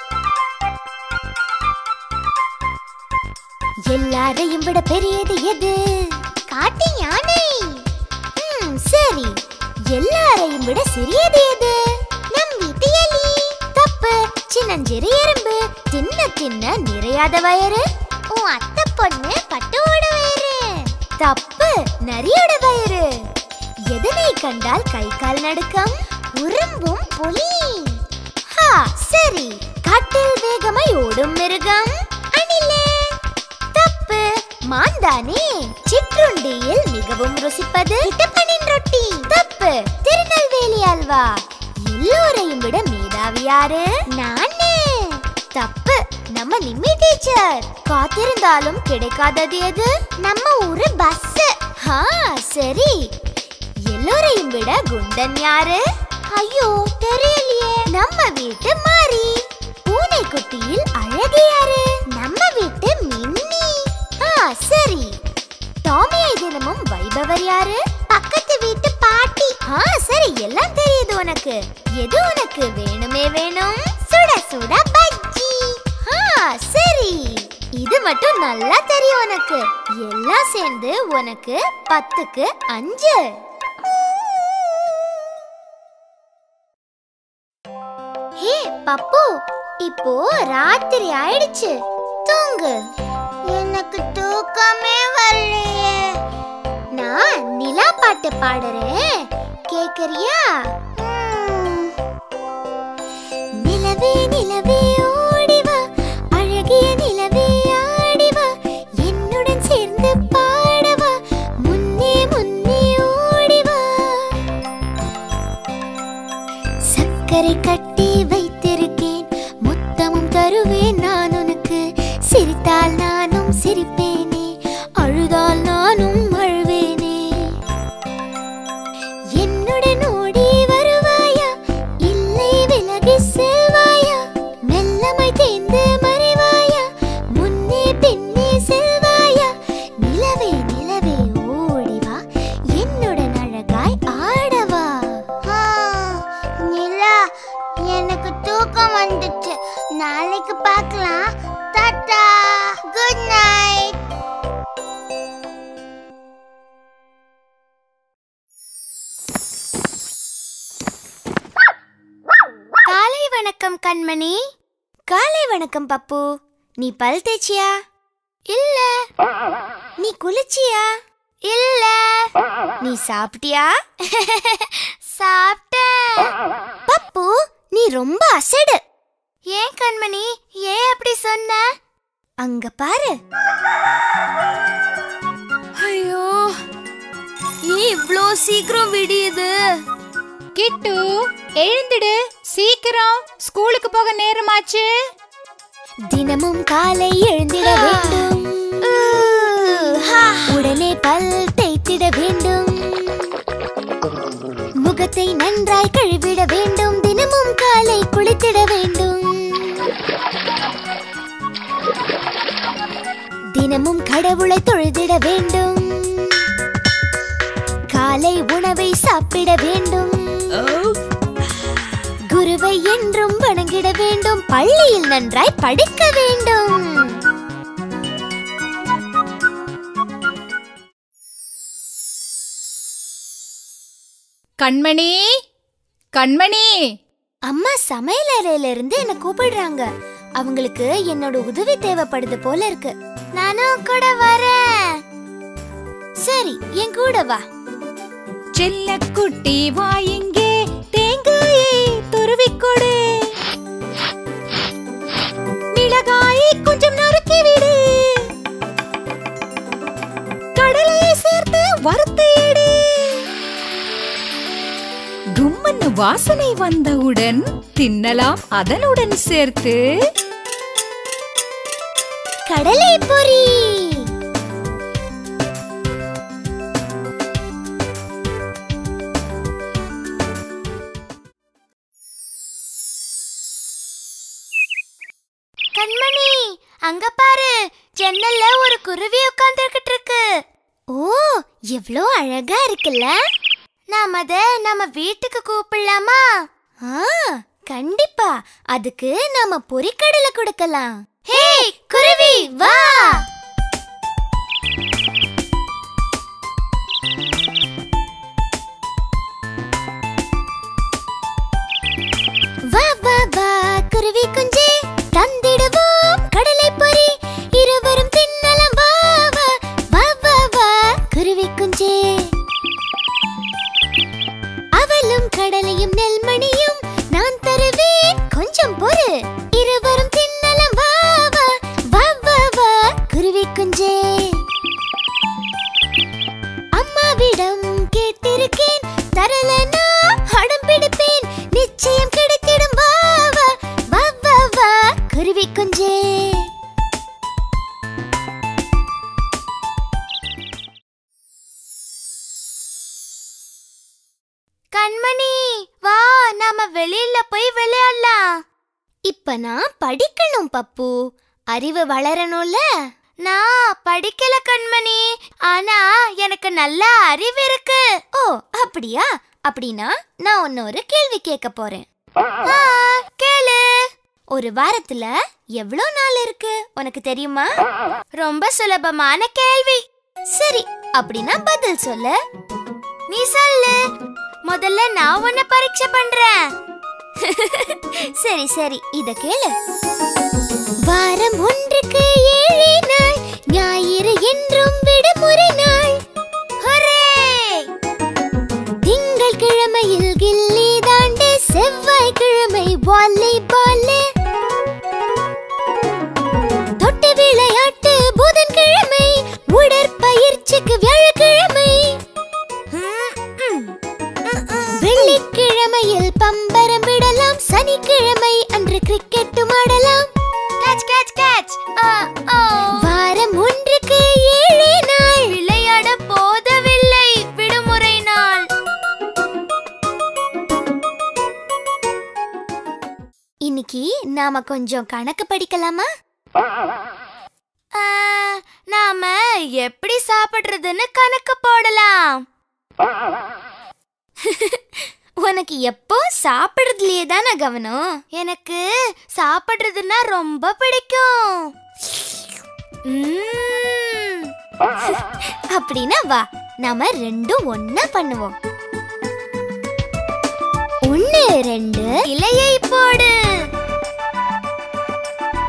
எல்லாரையும் விட பெரியது எது காட்டு யானை ம், சரி எல்லாரையும் விட சிறியது எது நம் வீட்டு எலி தப்பு சின்னஞ்சிறு எறும்பு தின்ன தின்ன நிறையாத வயறு உன் அத்தை பொண்ணு பட்டுவோட வயிறு தப்பு நரியோட வயிறு எதனை கண்டால் கை கால் நடுக்கம் உறும்பும் புலி ஹா சரி காட்டில் வேகமாய் ஓடும் மிருகம் அணிலே தப்பு மாந்தானே சிற்றுண்டியில் மிகவும் ருசிப்பது இட்டப்பனின் ரொட்டி தப்பு திருநெல்வேலி அல்வா எல்லோரையும் விட மேதாவி யாரு நானு தப்பு நம்ம நிம்மி டீச்சர் காத்திருந்தாலும் கிடைக்காதது எது நம்ம ஊரு பஸ் ஹா சரி எல்லோரையும் விட குண்டன் யாரு ஐயோ தெரியலையே நம்ம வீட்டு மாறி பூனை குட்டியில் அழகு யாரு நம்ம வீட்டு மின்னி ஆ சரி டாமியை தினமும் வைபவர் யாரு பக்கத்து வீட்டு பாட்டி ஆ சரி எல்லாம் தெரியுது உனக்கு எது உனக்கு வேணுமே வேணும் சுட சுட பஜ்ஜி ஆ சரி இது மட்டும் நல்லா தெரியும் உனக்கு எல்லாம் சேர்ந்து உனக்கு பத்துக்கு அஞ்சு ஹே பப்பு இப்போ ராத்திரி ஆயிடுச்சு தூங்கு எனக்கு தூக்கமே வரலையே நான் நிலா பாட்டு பாடுறேன் கேக்குறியா நிலவே நிலவே ஓடிவா அழகிய நிலவே ஆடிவா என்னுடன் சேர்ந்து பாடவா முன்னே முன்னே ஓடிவா சக்கரை கட்டி வைத்திருக்கேன் முத்தமும் தருவேன் நான் உனக்கு சிரித்தால் நானும் சிரிப்பேனே அழுதால் நானும் அழுவேனே என்னுடன் ஓடி வருவாயா இல்லை விலகி செல்வாயா மெல்லமாய் தேர்ந்து மறைவாயா முன்னே பின்னே செல்வாயா நிலவே நிலவே ஓடிவா என்னுடன் அழகாய் ஆடவா நிலா எனக்கு தூக்கம் வந்துச்சு நாளைக்கு பார்க்கலாம் டாடா குட் நைட் கண்மணி காலை வணக்கம் பப்பு நீ பல் தேய்ச்சியா இல்ல நீ குளிச்சியா இல்ல நீ சாப்பிட்டியா சாப்பிட்டேன் பப்பு நீ ரொம்ப அசடு ஏன் கண்மணி ஏன் அப்படி சொன்ன அங்க பாரு ஐயோ ஏன் இவ்ளோ சீக்கிரம் விடியுது கிட்டு எழுந்திடு சீக்கிரம் ஸ்கூலுக்கு போக நேரமாச்சு தினமும் காலை எழுந்திட வேண்டும் உடனே பல் தேய்த்திட வேண்டும் முகத்தை நன்றாய் கழுவிட வேண்டும் தினமும் காலை குளித்திட வேண்டும் தினமும் கடவுளை தொழுதிட வேண்டும் காலை உணவை சாப்பிட வேண்டும் குருவை என்றும் வணங்கிட வேண்டும் பள்ளியில் நன்றாய் படிக்க வேண்டும் கண்மணி கண்மணி அம்மா சமையல் அறையில இருந்து என்ன கூப்பிடுறாங்க அவங்களுக்கு என்னோட உதவி தேவைப்படுது போல இருக்கு நானும் கூட வரேன் சரி என் கூட வா செல்ல குட்டி வா இங்கே தேங்காயை துருவிக் கொடு மிளகாயை கொஞ்சம் நறுக்கி விடு கடலையை சேர்த்து வறுத்து எடு கும்மன்னு வாசனை வந்தவுடன் தின்னலாம் அதனுடன் சேர்த்து கடலை பொரி கண்மணி அங்க பாரு ஜன்னல்ல ஒரு குருவி உட்கார்ந்துகிட்டு இருக்கு ஓ எவ்வளோ அழகா இருக்குல்ல நாம அத நம்ம வீட்டுக்கு கூப்பிடலாமா ஆ கண்டிப்பா அதுக்கு நாம பொரிக்கடலை கொடுக்கலாம் ஹே குருவி வா வா வா வா குருவி குஞ்சே தந்திடுவோம் கடலை பொரி இருவரும் தின்னலாம் வா வா வா வா வா குருவி குஞ்சே அவளும் கடலையும் நெல்மணியும் நான் தருவேன் கொஞ்சம் பொறு இருவரும் தின்னலாம் வா வா வா வா வா குருவி குஞ்சே அம்மாவிடம் கேட்டிருக்கேன் தரலனா அடம் பிடிப்பேன் நிச்சயம் கிடைத்திடும் வா வா வா வா வா குருவி குஞ்சே கண்மணி வா நாம வெளியில போய் விளையாடலாம் இப்ப நான் படிக்கணும் பப்பு அறிவு வளரணும்ல நான் படிக்கல கண்மணி ஆனா எனக்கு நல்ல அறிவு இருக்கு ஓ அப்படியா அப்படின்னா நான் உன்ன ஒரு கேள்வி கேட்க போறேன் ஆ, கேளு ஒரு வாரத்துல எவ்வளோ நாள் இருக்கு உனக்கு தெரியுமா ரொம்ப சுலபமான கேள்வி சரி அப்படின்னா பதில் சொல்லு நீ சொல்லு முதல்ல நான் உன்னை பரீட்சை பண்றேன் சரி சரி இத கேளு வாரம் ஒன்றுக்கு ஏழே நாள் ஞாயிறு என்றும் விடுமுறை நாள் ஹொரே! திங்கட்கிழமையில் கில்லி தாண்டு செவ்வாய்க்கிழமை வாலிபால் தொட்டு விளையாட்டு புதன்கிழமை உடற்பயிற்சிக்கு வியாழக்கிழமை வெள்ளிக்கிழமையில் பம்பரம் விடலாம் சனிக்கிழமை அன்று கிரிக்கெட்டும் ஆடலாம் கேட்ச் கேட்ச் கேட்ச் வாரம் ஒன்றுக்கு ஏழே நாள் விளையாட போதவில்லை விடுமுறை நாள் இன்னைக்கு நாம கொஞ்சம் கணக்கு படிக்கலாமா ஆ, நாம எப்படி சாப்பிடுறதுன்னு கணக்கு போடலாம் உனக்கு எப்போ சாப்பிடுறதுலயே தானே கவனம் எனக்கு சாப்பிடுறதுன்னா ரொம்ப பிடிக்கும் உம். அப்படின்னா வா நாம ரெண்டும் ஒண்ணா பண்ணுவோம் ஒண்ணு ரெண்டு இலையை போடு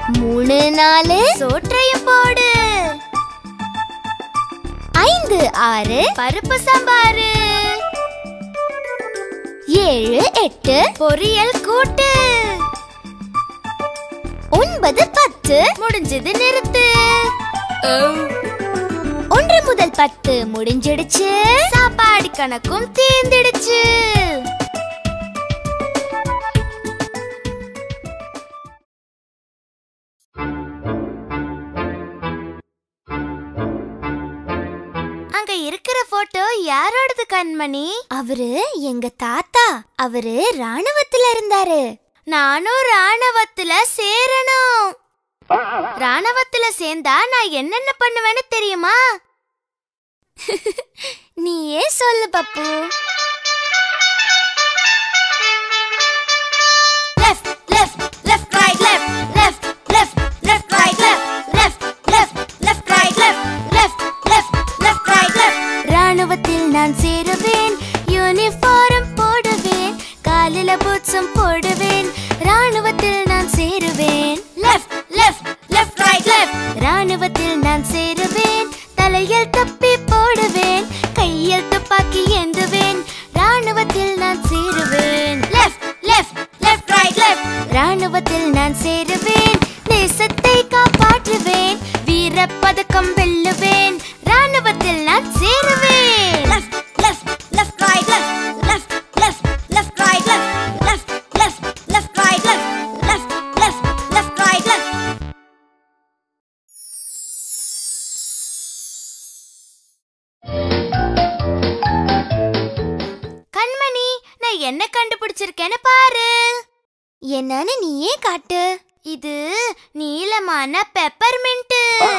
மூணு நாலு சோற்றையும் போடு ஐந்து ஆறு பருப்பு சாம்பாரு ஏழு எட்டு பொரியல் கூட்டு ஒன்பது பத்து முடிஞ்சது நிறுத்து ஒன்று முதல் பத்து முடிஞ்சிடுச்சு சாப்பாடு கணக்கும் தீர்ந்திடுச்சு அங்க இருக்கிற போட்டோ யாரோடது கண்மணி அவரு எங்க தாத்தா அவரு ராணுவத்துல இருந்தாரு நானும் ராணுவத்துல சேரணும் ராணுவத்துல சேர்ந்தா நான் என்னென்ன பண்ணுவேன்னு தெரியுமா நீயே சொல்லு பப்பு left, left, left, right, left, left, left, left, right, left, left, left, left, right, left, left, left, left, right, left. ராணுவத்தில் நான் சேருவேன் யூனிஃபார்ம் போடுவேன் காலில பூட்ஸும் போடுவேன் ராணுவத்தில் நான் சேருவேன் Left, left, left, right, left. ராணுவத்தில் நான் சேருவேன் தலையில் தப்பி போடுவேன் கையில் துப்பாக்கி ஏந்துவேன் ராணுவத்தில் நான் சேருவேன் Left, left, left, right, left. ராணுவத்தில் நான் சேருவேன் தேசத்தை காப்பாற்றுவேன் வீர பதக்கம் வெல்லுவேன் ராணுவத்தில் நான் சேருவேன் Left, left, left, right, left. Left, left, left, right, left. Left, left, left, right, left. Left, left, left, right, left. கண்மணி நான் என்ன கண்டுபிடிச்சிருக்கேன்னு பாரு என்னன்னு நீயே காட்டு இது நீளமான பெப்பர்மின்ட்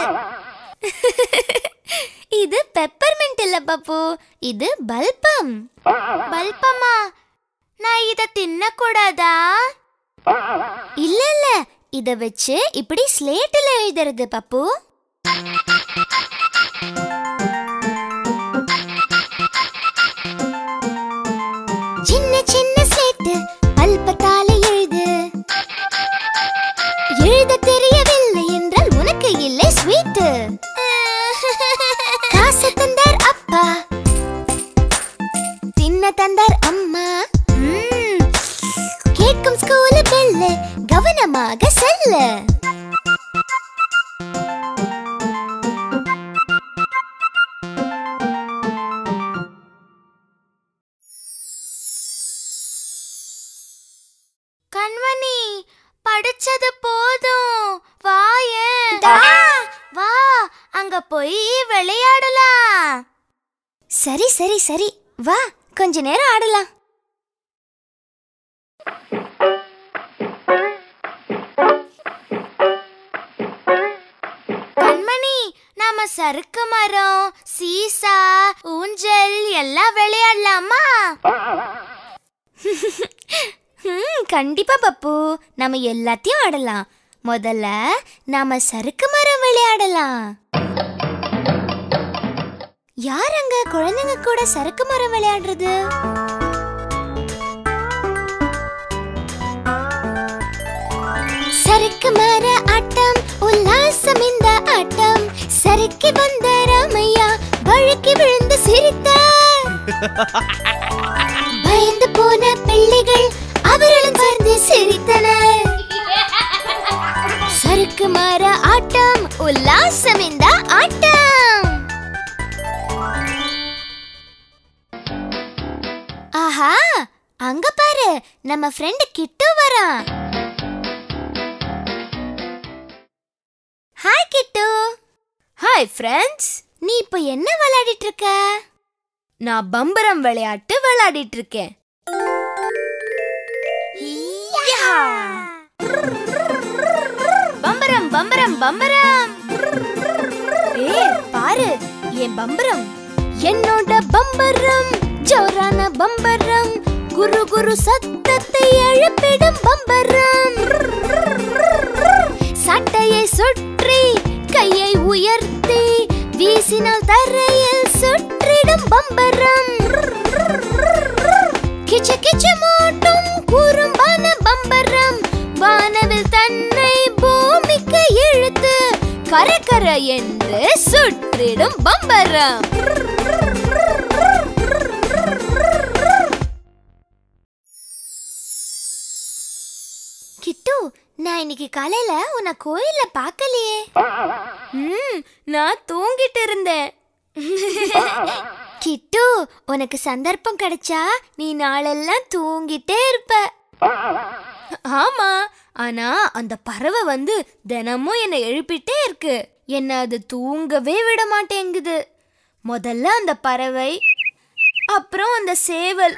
இது பெப்பர்மின்ட் இல்ல பப்பு இது பல்பம் பல்பமா நான் இத தின்ன கூடாதா இல்ல இல்ல இத வச்சு இப்படி ஸ்லேட்ல எழுதுறது பப்பு சின்ன சின்ன ஸ்லேட்டு பல்பத்தால எழுது எழுத தெரியவில்லை என்றால் உனக்கு இல்லை ஸ்வீட் காசு தந்தார் அப்பா தின்ன தந்தார் அம்மா ம்ம். கேட்கும் ஸ்கூல் பெல்லு கவனமாக செல்லு கண்மணி படிச்சது போதும் வாயேன் வா அங்க போய் விளையாடலாம் சரி சரி சரி வா கொஞ்ச நேரம் ஆடலாம் கண்மணி நாம சறுக்கு மரம் சீசா ஊஞ்சல் எல்லாம் விளையாடலாமா ம் கண்டிப்பா பப்பு நாம எல்லாத்தையும் ஆடலாம் முதல்ல நாம சறுக்கு மரம் விளையாடலாம் யார் அங்க குழந்தைங்க கூட சறுக்கு மரம் விளையாடுறது சறுக்கு மர ஆட்டம் உல்லாசம் இந்த ஆட்டம் சறுக்கி வந்த ராமையா வழுக்கி விழுந்து சிரித்தார் பயந்து போன பிள்ளைகள் அவர்களும் சேர்ந்து சிரித்தனர் சறுக்கு மர ஆட்டம் உல்லாசம் இந்த ஆட்டம் ஆஹா அங்க பாரு நம்ம ஃப்ரெண்ட் கிட்டு வரான் ஹாய் கிட்டு ஹாய் ஃப்ரெண்ட்ஸ் நீ இப்போ என்ன விளையாடிட்டு இருக்க நான் பம்பரம் விளையாட்டு விளையாடிட்டு இருக்கேன் பம்பரம் பம்பரம் பம்பரம் ஏ பாரு என் பம்பரம் என்னோட பம்பரம் ஜோரான பம்பரம் குரு குரு சத்தத்தை எழுப்பிடும் பம்பரம் சட்டையை சுற்றி கையை உயர்த்தி வீசினால் தரையில் சுற்றிடும் பம்பரம் கிச்சு கிச்சு மூட்டும் குறும்பான பம்பரம் வானவில் தன்னை பூமிக்கு கரகர என்று சுற்றிடும் பம்பரம் கிட்டு நான் இன்னைக்கு காலையில உன்னை கோயில்ல பார்க்கலையே ம் நான் தூங்கிட்டு இருந்தேன் கிட்டு உனக்கு சந்தர்ப்பம் கிடைச்சா நீ நாளெல்லாம் தூங்கிட்டே இருப்ப ஆமா ஆனா அந்த பறவை வந்து தினமும் என்னை எழுப்பிட்டே இருக்கு என்ன அது தூங்கவே விட மாட்டேங்குது முதல்ல அந்த பறவை அப்புறம் அந்த சேவல்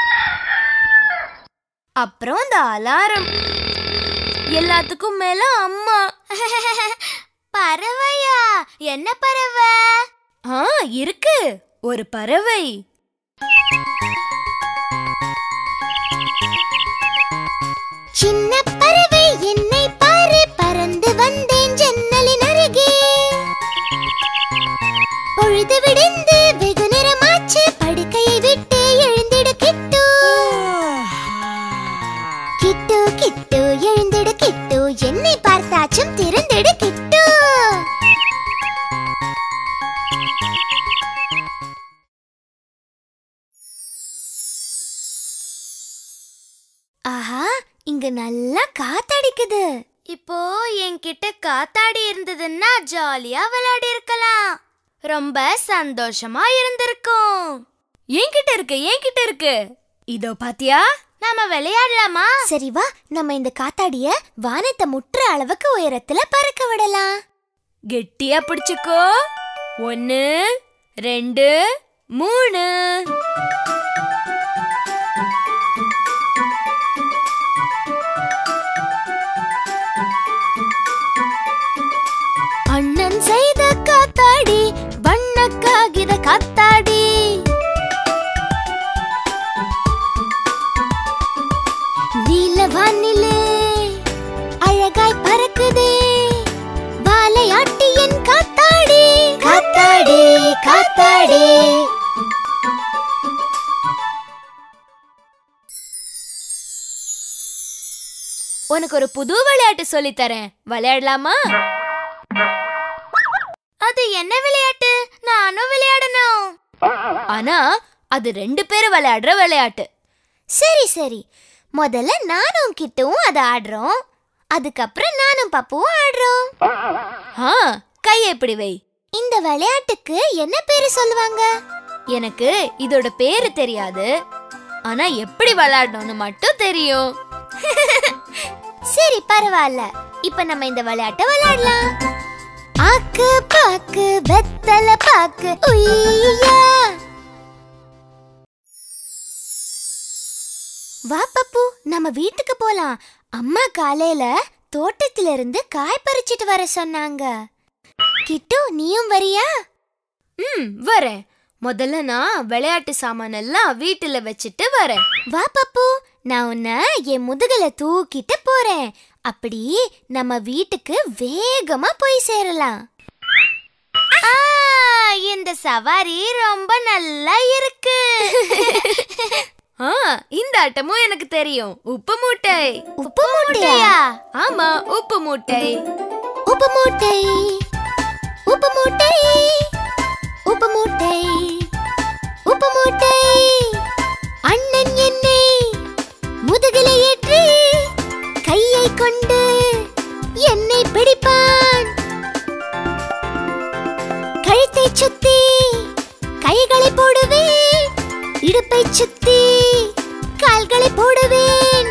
அப்புறம் அந்த அலாரம் எல்லாத்துக்கும் மேல அம்மா பறவையா என்ன பறவை ஆ இருக்கு ஒரு பறவை சின்ன பறவை என்னை பாரு பறந்து வந்தேன் ஜன்னலின் அருகே பொழுது விடிந்து வெகு நேரமாச்சு படுக்கையை விட்டு எழுந்திடு கிட்டு கிட்டு கிட்டு எழுந்திடு கிட்டு என்னை பார்த்தாச்சும் திறந்திடு கிட்டு ஆஹா இங்க நல்லா காத்தடிக்குது இப்போ என்கிட்ட காத்தாடி இருந்ததுன்னா ஜாலியா விளையாடி இருக்கலாம் ரொம்ப சந்தோஷமா இருந்திருக்கும் என்கிட்ட இருக்கு என்கிட்ட இருக்கு இதோ பாத்தியா நாம விளையாடலாமா சரி வா நம்ம இந்த காத்தாடிய வானத்தை முட்டுற அளவுக்கு உயரத்துல பறக்க விடலாம் கெட்டியா பிடிச்சுக்கோ ஒன்னு ரெண்டு மூணு அண்ணன் செய்த காத்தாடி வண்ண காகித காத்தாடி நீல வானிலே அழகாய் பறக்குதே வாலையாட்டி என் காத்தாடி காத்தாடி காத்தாடி உனக்கு ஒரு புது விளையாட்டு சொல்லித் தரேன் விளையாடலாமா அது என்ன விளையாட்டு நானும் விளையாடணும் ஆனா அது ரெண்டு பேரும் விளையாடுற விளையாட்டு சரி சரி முதல்ல நானும் கிட்டவும் அதை ஆடுறோம் அதுக்கப்புறம் நானும் பப்புவும் ஆடுறோம் ஆ கையை இப்படி வை இந்த விளையாட்டுக்கு என்ன பேரு சொல்லுவாங்க எனக்கு இதோட பேரு தெரியாது ஆனா எப்படி விளையாடணும்னு மட்டும் தெரியும் சரி பரவாயில்ல இப்ப நம்ம இந்த விளையாட்டை விளையாடலாம் ஆக்கு பாக்கு வெத்தல பாக்கு உய்யா வா பப்பு நம்ம வீட்டுக்கு போலாம் அம்மா காலையில தோட்டத்துல இருந்து காய் பறிச்சிட்டு வர சொன்னாங்க கிட்டு நீயும் வரியா ம் வரேன் முதல்ல நான் விளையாட்டு சாமான் எல்லாம் வீட்டுல வச்சுட்டு வரேன் வா பப்பு நான் உன்னை என் முதுகுல தூக்கிட்டு போறேன் அப்படி நம்ம வீட்டுக்கு வேகமா போய் சேரலாம் ஆ, இந்த சவாரி ரொம்ப நல்லா இருக்கு ஆ இந்த ஆட்டமும் எனக்கு தெரியும் உப்பு மூட்டை உப்பு மூட்டையா ஆமா உப்பு மூட்டை உப்பு மூட்டை உப்பு மூட்டை உப்பு மூட்டை உப்பு மூட்டை அண்ணன் என்னை முதுகில ஏற்றி கையை கொண்டு என்னை பிடிப்பான் கழுத்தை சுத்தி கைகளை போடுவேன் இடுப்பை சுத்தி கால்களை போடுவேன்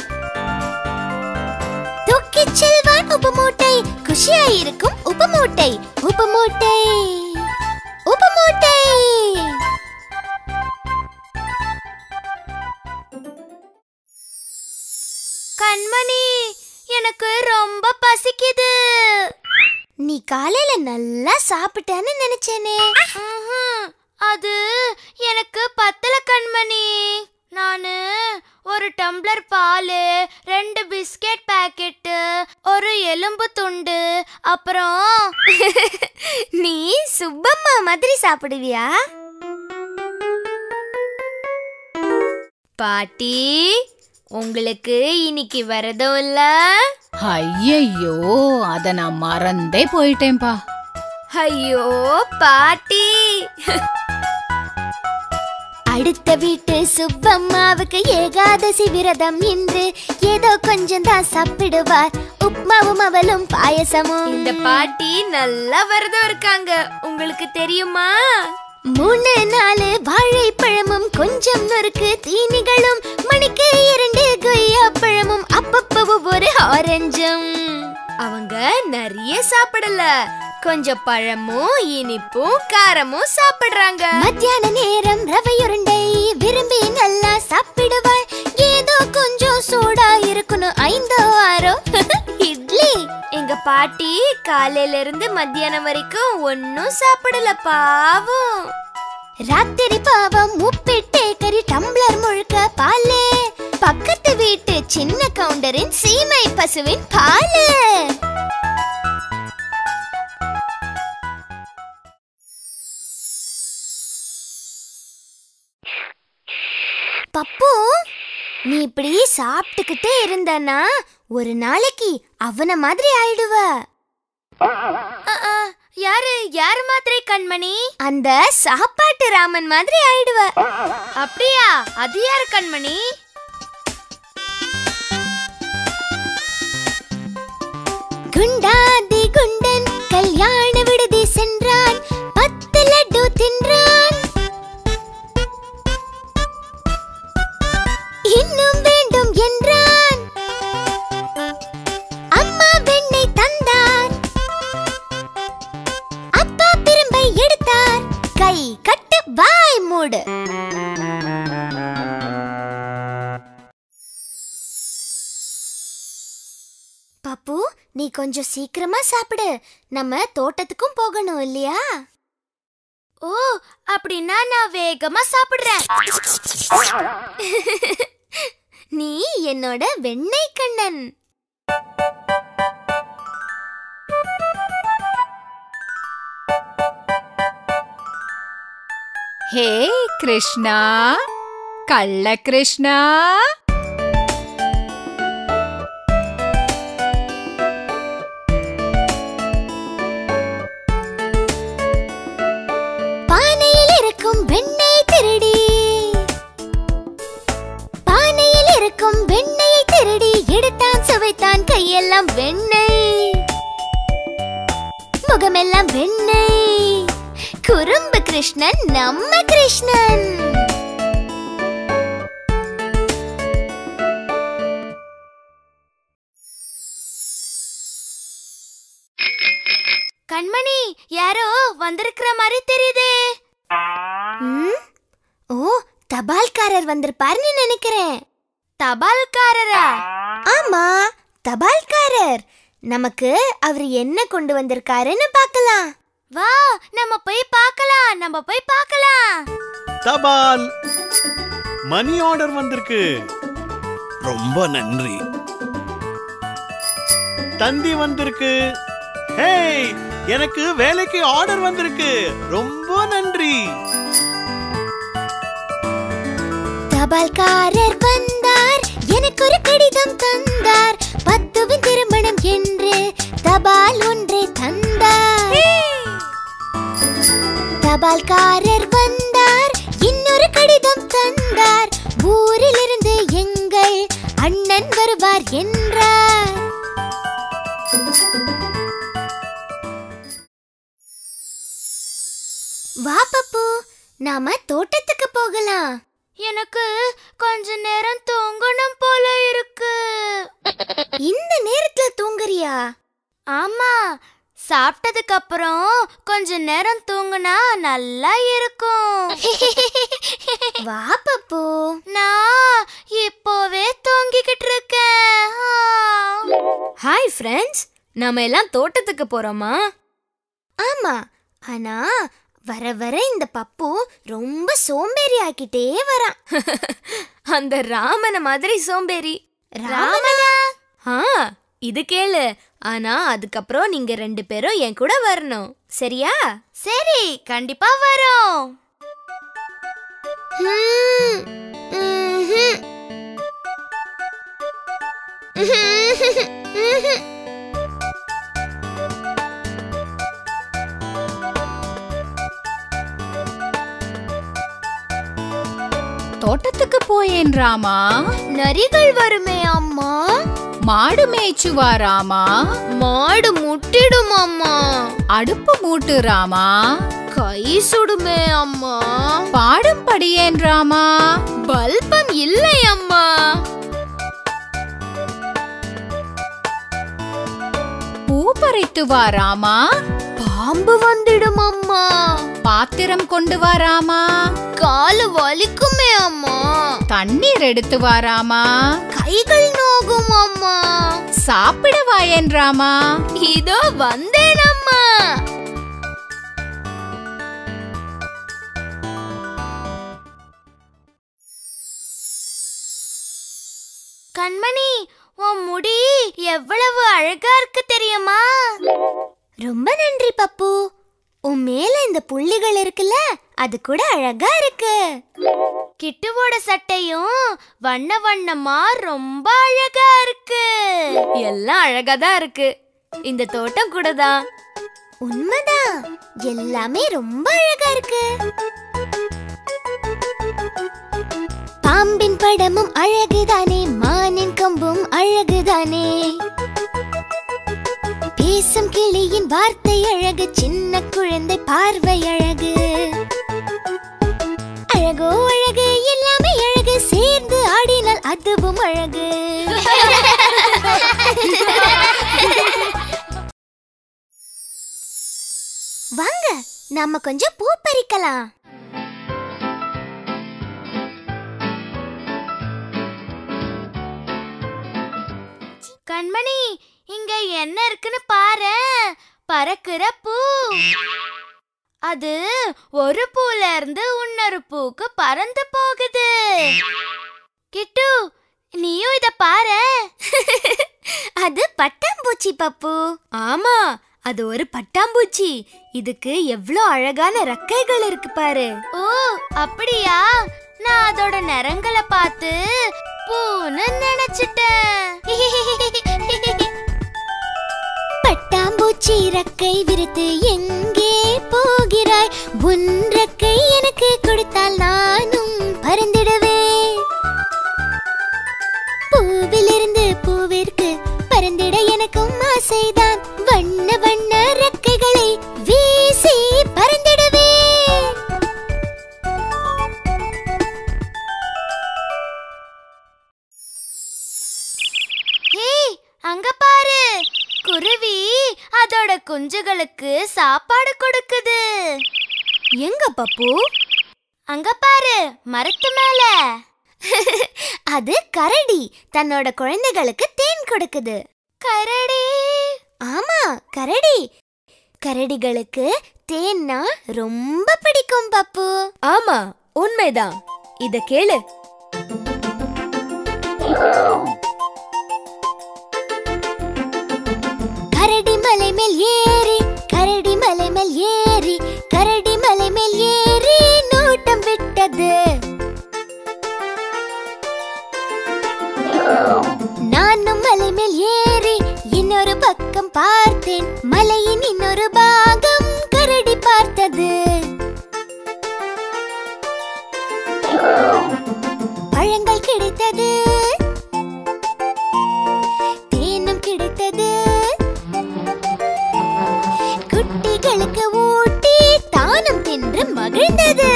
தூக்கிச் செல்வான் உப்பு மூட்டை குஷியாயிருக்கும் உப்பு மூட்டை உப்பு மூட்டை உப்பு மூட்டை கண்மணி எனக்கு ரொம்ப பசிக்குது நீ காலையில நல்லா சாப்பிட்டேன்னு நினைச்சேனே ம்ஹும். அது எனக்கு பத்தல கண்மணி நானு ஒரு டம்ளர் பால் ரெண்டு பிஸ்கெட் பாக்கெட்டு ஒரு எலும்பு துண்டு அப்புறம் நீ சுப்பம்மா மாதிரி சாப்பிடுவியா பாட்டி உங்களுக்கு இன்னைக்கு விரதம் இல்ல ஐயையோ அத நான் மறந்தே போயிட்டேன்பா ஐயோ பாட்டி அடுத்த வீட்டு சுப்பம்மாவுக்கு ஏகாதசி விரதம் இன்று ஏதோ கொஞ்சம் தான் சாப்பிடுவார் உப்மாவும் அவளும் பாயசமும் இந்த பாட்டி நல்லா விரதம் இருக்காங்க உங்களுக்கு தெரியுமா மூணு நாலு வாழைப்பழமும் கொஞ்சம் நொறுக்கு தீனிகளும் மணிக்கு இரண்டு கொய்யாப்பழமும் அப்பப்போ ஒவ்வொரு ஆரஞ்சும் அவங்க நிறைய சாப்பிடல கொஞ்சம் பழமும் இனிப்பும் காரமும் சாப்பிடுறாங்க மத்தியான நேரம் ரவை உருண்டை விரும்பி நல்லா சாப்பிடுவாள் ஏதோ கொஞ்சம் சூடா இருக்கணும் ஐந்தோ ஆறோ இட்லி எங்க பாட்டி காலையில இருந்து மத்தியானம் வரைக்கும் ஒன்னும் சாப்பிடல பாவம் ராத்திரி பாவம் உப்பிட்டே கறி டம்ளர் முழுக்க பாலே பக்கத்து வீட்டு சின்ன கவுண்டரின் சீமை பசுவின் பாலு பப்பு நீ இப்படி சாப்பிட்டுக்கிட்டே இருந்தனா ஒரு நாளைக்கு அவன மாதிரி ஆயிடுவ அ, அ, யாரு யாரு மாதிரி கண்மணி அந்த சாப்பாட்டு ராமன் மாதிரி ஆயிடுவ அப்படியா அது யாரு கண்மணி குண்டாதி குண்டன் கல்யாண விடுதி சென்றான் பத்து லட்டு தின்றான் இன்னும் வேண்டும் என்றான் அம்மா வெண்ணெய் தந்தார் அப்பா பிரம்பை எடுத்தார் கை கட்டு வாய் மூடு பாப்பு நீ கொஞ்சம் சீக்கிரமா சாப்பிடு நம்ம தோட்டத்துக்கும் போகணும் இல்லையா ஓ அப்படின்னா நான் வேகமா சாப்பிடுறேன் நீ என்னோட வெண்ணெய் கண்ணன் ஹே கிருஷ்ணா கள்ள கிருஷ்ணா பானையில் இருக்கும் வெண்ணெய் திருடி பானையில் இருக்கும் வெண்ணெயை திருடி எடுத்தான் சுவைத்தான் கையெல்லாம் வெண்ணெய் முகமெல்லாம் வெண்ணெய் குறும்பு கிருஷ்ணன் நம்ம கிருஷ்ணன் கண்மணி யாரோ வந்திருக்கிற மாதிரி தெரியுதே ம்? ஓ தபால்காரர் வந்திருப்பாருன்னு நினைக்கிறேன் தபால்காரரா ஆமா தபால்காரர் நமக்கு அவர் என்ன கொண்டு வந்திருக்காருன்னு பார்க்கலாம் வா நம்ம போய் பார்க்கலாம் நம்ம போய் பார்க்கலாம் தபால் மணி ஆர்டர் வந்திருக்கு ரொம்ப நன்றி தந்தி வந்திருக்கு ஹேய் எனக்கு வேலைக்கு ஆர்டர் வந்திருக்கு ரொம்ப நன்றி தபால்காரர் வந்தார் எனக்கு ஒரு கடிதம் தந்தார் பத்துவின் திருமணம் என்று தபால் ஒன்றை தந்தார் தபால்காரர் வந்தார் இன்னொரு கடிதம் தந்தார் ஊரிலிருந்து எங்கள் அண்ணன் வருவார் என்றார் வா பப்பு நாம தோட்டத்துக்கு போகலாம் எனக்கு கொஞ்ச நேரம் தூங்கணும் போல இருக்கு இந்த நேரத்துல தூங்குறியா ஆமா சாப்பிட்டதுக்கு அப்புறம் கொஞ்ச நேரம் தூங்குனா நல்லா இருக்கும் வா பப்பு நான் இப்போவே தூங்கிக்கிட்டு இருக்கேன் ஹாய் ஃப்ரெண்ட்ஸ் நாம எல்லாம் தோட்டத்துக்கு போறோமா ஆமா ஆனா வர வர இந்த பப்பு ரொம்ப சோம்பேறி ஆக்கிட்டே வரான் அந்த ராமன மாதிரி சோம்பேறி ராமனா ஆ இது கேளு ஆனா அதுக்கப்புறம் நீங்க ரெண்டு பேரும் என் கூட வரணும் சரியா சரி கண்டிப்பா வரோம் ஹம், ம்ஹும். தோட்டத்துக்கு போயேன் ராமா நரிகள் வருமே அம்மா மாடு மேய்ச்சுவா ராமா மாடு முட்டிடும் அம்மா அடுப்பு மூட்டு ராமா கை சுடுமே அம்மா பாடும் படியேன் ராமா பல்பம் இல்லை அம்மா பூ பறித்து வா ராமா பாம்பு வந்துடும் அம்மா பாத்திரம் கொண்டு வா ராமா காலு வலிக்குமே அம்மா தண்ணீர் எடுத்து வா ராமா கைகள் நோகும் அம்மா சாப்பிட வாயேன் ராமா இதோ வந்தேன் அம்மா கண்மணி உன் முடி எவ்வளவு அழகா இருக்கு தெரியுமா ரொம்ப நன்றி பப்பு உன் மேல இந்த புள்ளிகள் இருக்குல்ல அது கூட அழகா இருக்கு கிட்டுவோட சட்டையும் வண்ண வண்ணமா ரொம்ப அழகா இருக்கு எல்லாம் அழகா தான் இருக்கு இந்த தோட்டம் கூட தான் உண்மைதான் எல்லாமே ரொம்ப அழகா இருக்கு பாம்பின் படமும் அழகுதானே மானின் கம்பும் அழகுதானே பேசும் கிளியின் வார்த்தை அழகு சின்ன குழந்தை பார்வை அழகு அழகோ அழகு எல்லாமே அழகு சேர்ந்து ஆடினால் அதுவும் அழகு வாங்க நாம கொஞ்சம் பூ பறிக்கலாம் கண்மணி இங்க என்ன இருக்குன்னு பாரு பறக்குற பூ அது ஒரு பூல இருந்து இன்னொரு பூக்கு பறந்து போகுது கிட்டு நீயும் இத பாரு அது பட்டாம்பூச்சி பப்பு ஆமா அது ஒரு பட்டாம்பூச்சி இதுக்கு எவ்ளோ அழகான ரெக்கைகள் இருக்கு பாரு ஓ அப்படியா நான் அதோட நிறங்களை பார்த்து பூன்னு நினைச்சிட்டேன் பட்டாம்பூச்சி ரெக்கை விரித்து எங்கே போகிறாய் உன் ரெக்கை எனக்கு கொடுத்தால் நானும் பறந்திடுவேன் பூவிலிருந்து பூவிற்கு பறந்திட எனக்கும் ஆசைதான் வண்ண வண்ண ரெக்கைகளை வீசி பறந்திடுவேன் ஹேய் அங்க பாரு குருவி அதோட குஞ்சுகளுக்கு சாப்பாடு கொடுக்குது எங்க பப்பு அங்க பாரு மரத்து மேல அது கரடி தன்னோட குழந்தைகளுக்கு தேன் கொடுக்குது கரடி ஆமா கரடி கரடிகளுக்கு தேன்னா ரொம்ப பிடிக்கும் பப்பு ஆமா உண்மைதான் இத கேளு கரடி மலை மேல் ஏறி கரடி மலை மேல் ஏறி கரடி மலை மேல் ஏறி நோட்டம் விட்டது நானும் மலை மேல் ஏறி இன்னொரு பக்கம் பார்த்தேன் மலையின் இன்னொரு பாகம் கரடி பார்த்தது பழங்கள் கிடைத்தது தேனும் கிடைத்தது குட்டிகளுக்கு ஊட்டி தானும் தின்று மகிழ்ந்தது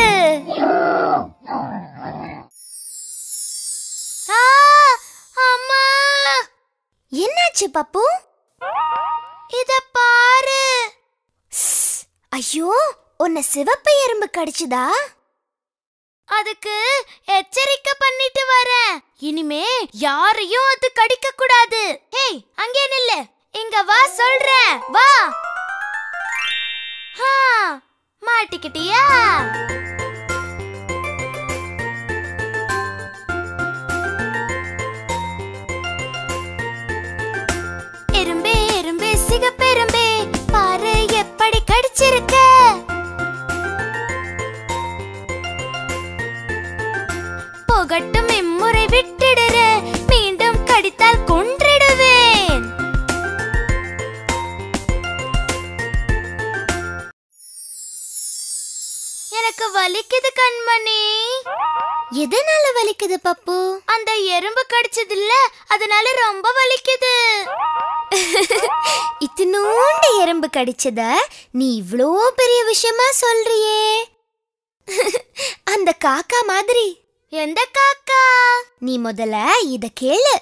ஆ, அம்மா என்னாச்சு பப்பு இத பாரு ஸ், ஐயோ உன்னை சிவப்பு எறும்பு கடிச்சுதா அதுக்கு எச்சரிக்கை பண்ணிட்டு வரேன் இனிமே யாரையும் அது கடிக்க கூடாது ஹேய் அங்கே நில்லு இங்க வா சொல்றேன் வா ஹா மாட்டிக்கிட்டியா எறும்பே எறும்பே சிகப்பெரும்பே பாரு எப்படி கடிச்சிருக்க போகட்டும் இம்முறை விட்டுடுற மீண்டும் கடித்தால் கொன்றிடு எனக்கு வலிக்குது கண்மணி எதனால வலிக்குது பப்பு அந்த எறும்பு கடிச்சது இல்ல அதனால ரொம்ப வலிக்குது இத்தினூண்டு எறும்பு கடிச்சத நீ இவ்ளோ பெரிய விஷயமா சொல்றியே அந்த காக்கா மாதிரி எந்த காக்கா நீ முதல்ல இத கேளு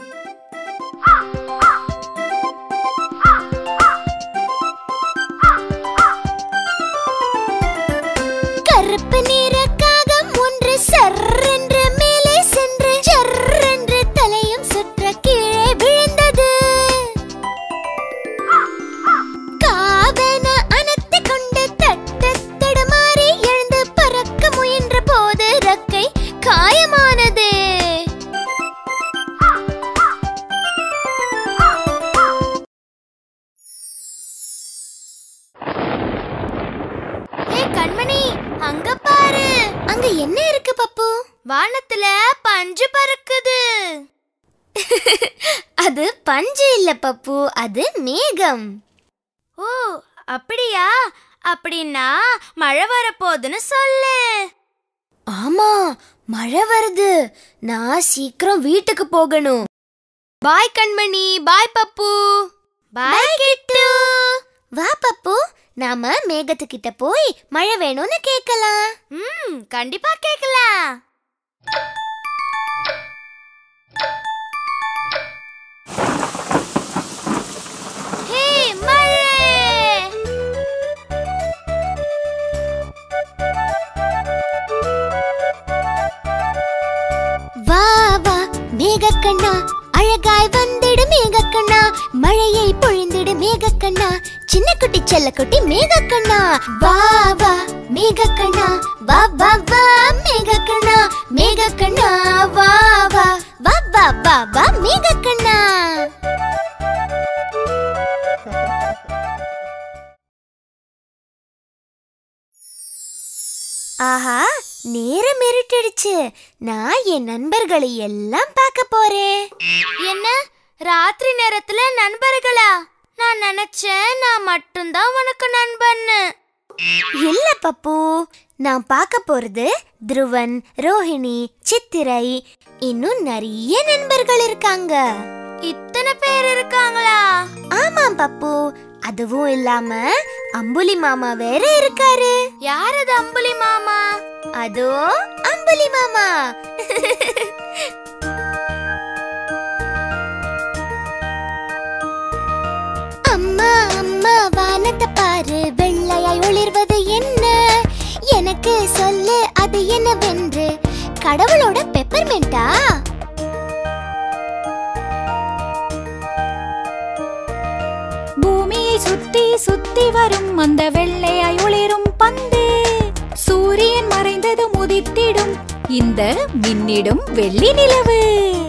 கருப்பு நிற காகம் ஒன்று சர்ரென்று மேலே சென்று சர்ரென்று தலையும் சுற்ற கீழே விழுந்தது காவன அனத்தை கொண்டு தட்டு தடுமாறி எழுந்து பறக்க முயன்ற போது ரக்கை காயமானது ஏ கண்மணி அங்க பாரு அங்க என்ன இருக்கு பப்பு வானத்துல பஞ்சு பறக்குது அது பஞ்சு இல்ல பப்பு அது மேகம் ஓ அப்படியா அப்படின்னா மழை வரப்போகுதுன்னு சொல்லு ஆமா மழை வருது நான் சீக்கிரம் வீட்டுக்கு போகணும் பாய் கண்மணி பாய் பப்பு பாய் கிட்டு வா பப்பு நாம மேகத்துக்கிட்ட போய் மழை வேணும்னு கேட்கலாம் ம் கண்டிப்பா கேக்கலாம் ஹே மழை வா வா மேகக்கண்ணா அழகாய் வந்திடு மேகக்கண்ணா மழையை பொழிந்திடு மேகக்கண்ணா சின்ன குட்டி செல்ல குட்டி மேகக்கண்ணா வா வா மேகக்கண்ணா வா வா வா மேகக்கண்ணா மேகக்கண்ணா வா வா வா வா வா வா மேகக்கண்ணா ஆஹா நேரம் இருட்டிடுச்சு நான் என் நண்பர்களை எல்லாம் பார்க்க போறேன் என்ன ராத்திரி நேரத்துல நண்பர்களா நான் நினைச்சேன் நான் மட்டும்தான் உனக்கு நண்பன்னு இல்ல பப்பு நான் பார்க்க போறது துருவன் ரோஹிணி சித்திரை இன்னும் நிறைய நண்பர்கள் இருக்காங்க இத்தனை பேர் இருக்காங்களா ஆமாம் பப்பு அதுவும் இல்லாம அம்புலி மாமா வேற இருக்காரு யார் அது அம்புலி மாமா அதோ அம்புலி மாமா அம்மா அம்மா வானத்தை பாரு வெள்ளையாய் ஒளிர்வது என்ன எனக்கு சொல்லு அது என்னவென்று கடவுளோட பெப்பர்மெண்டா பூமியை சுத்தி சுத்தி வரும் அந்த வெள்ளையாய் ஒளிரும் பந்து சூரியன் மறைந்தது முதித்திடும் இந்த மின்னிடும் வெள்ளி நிலவு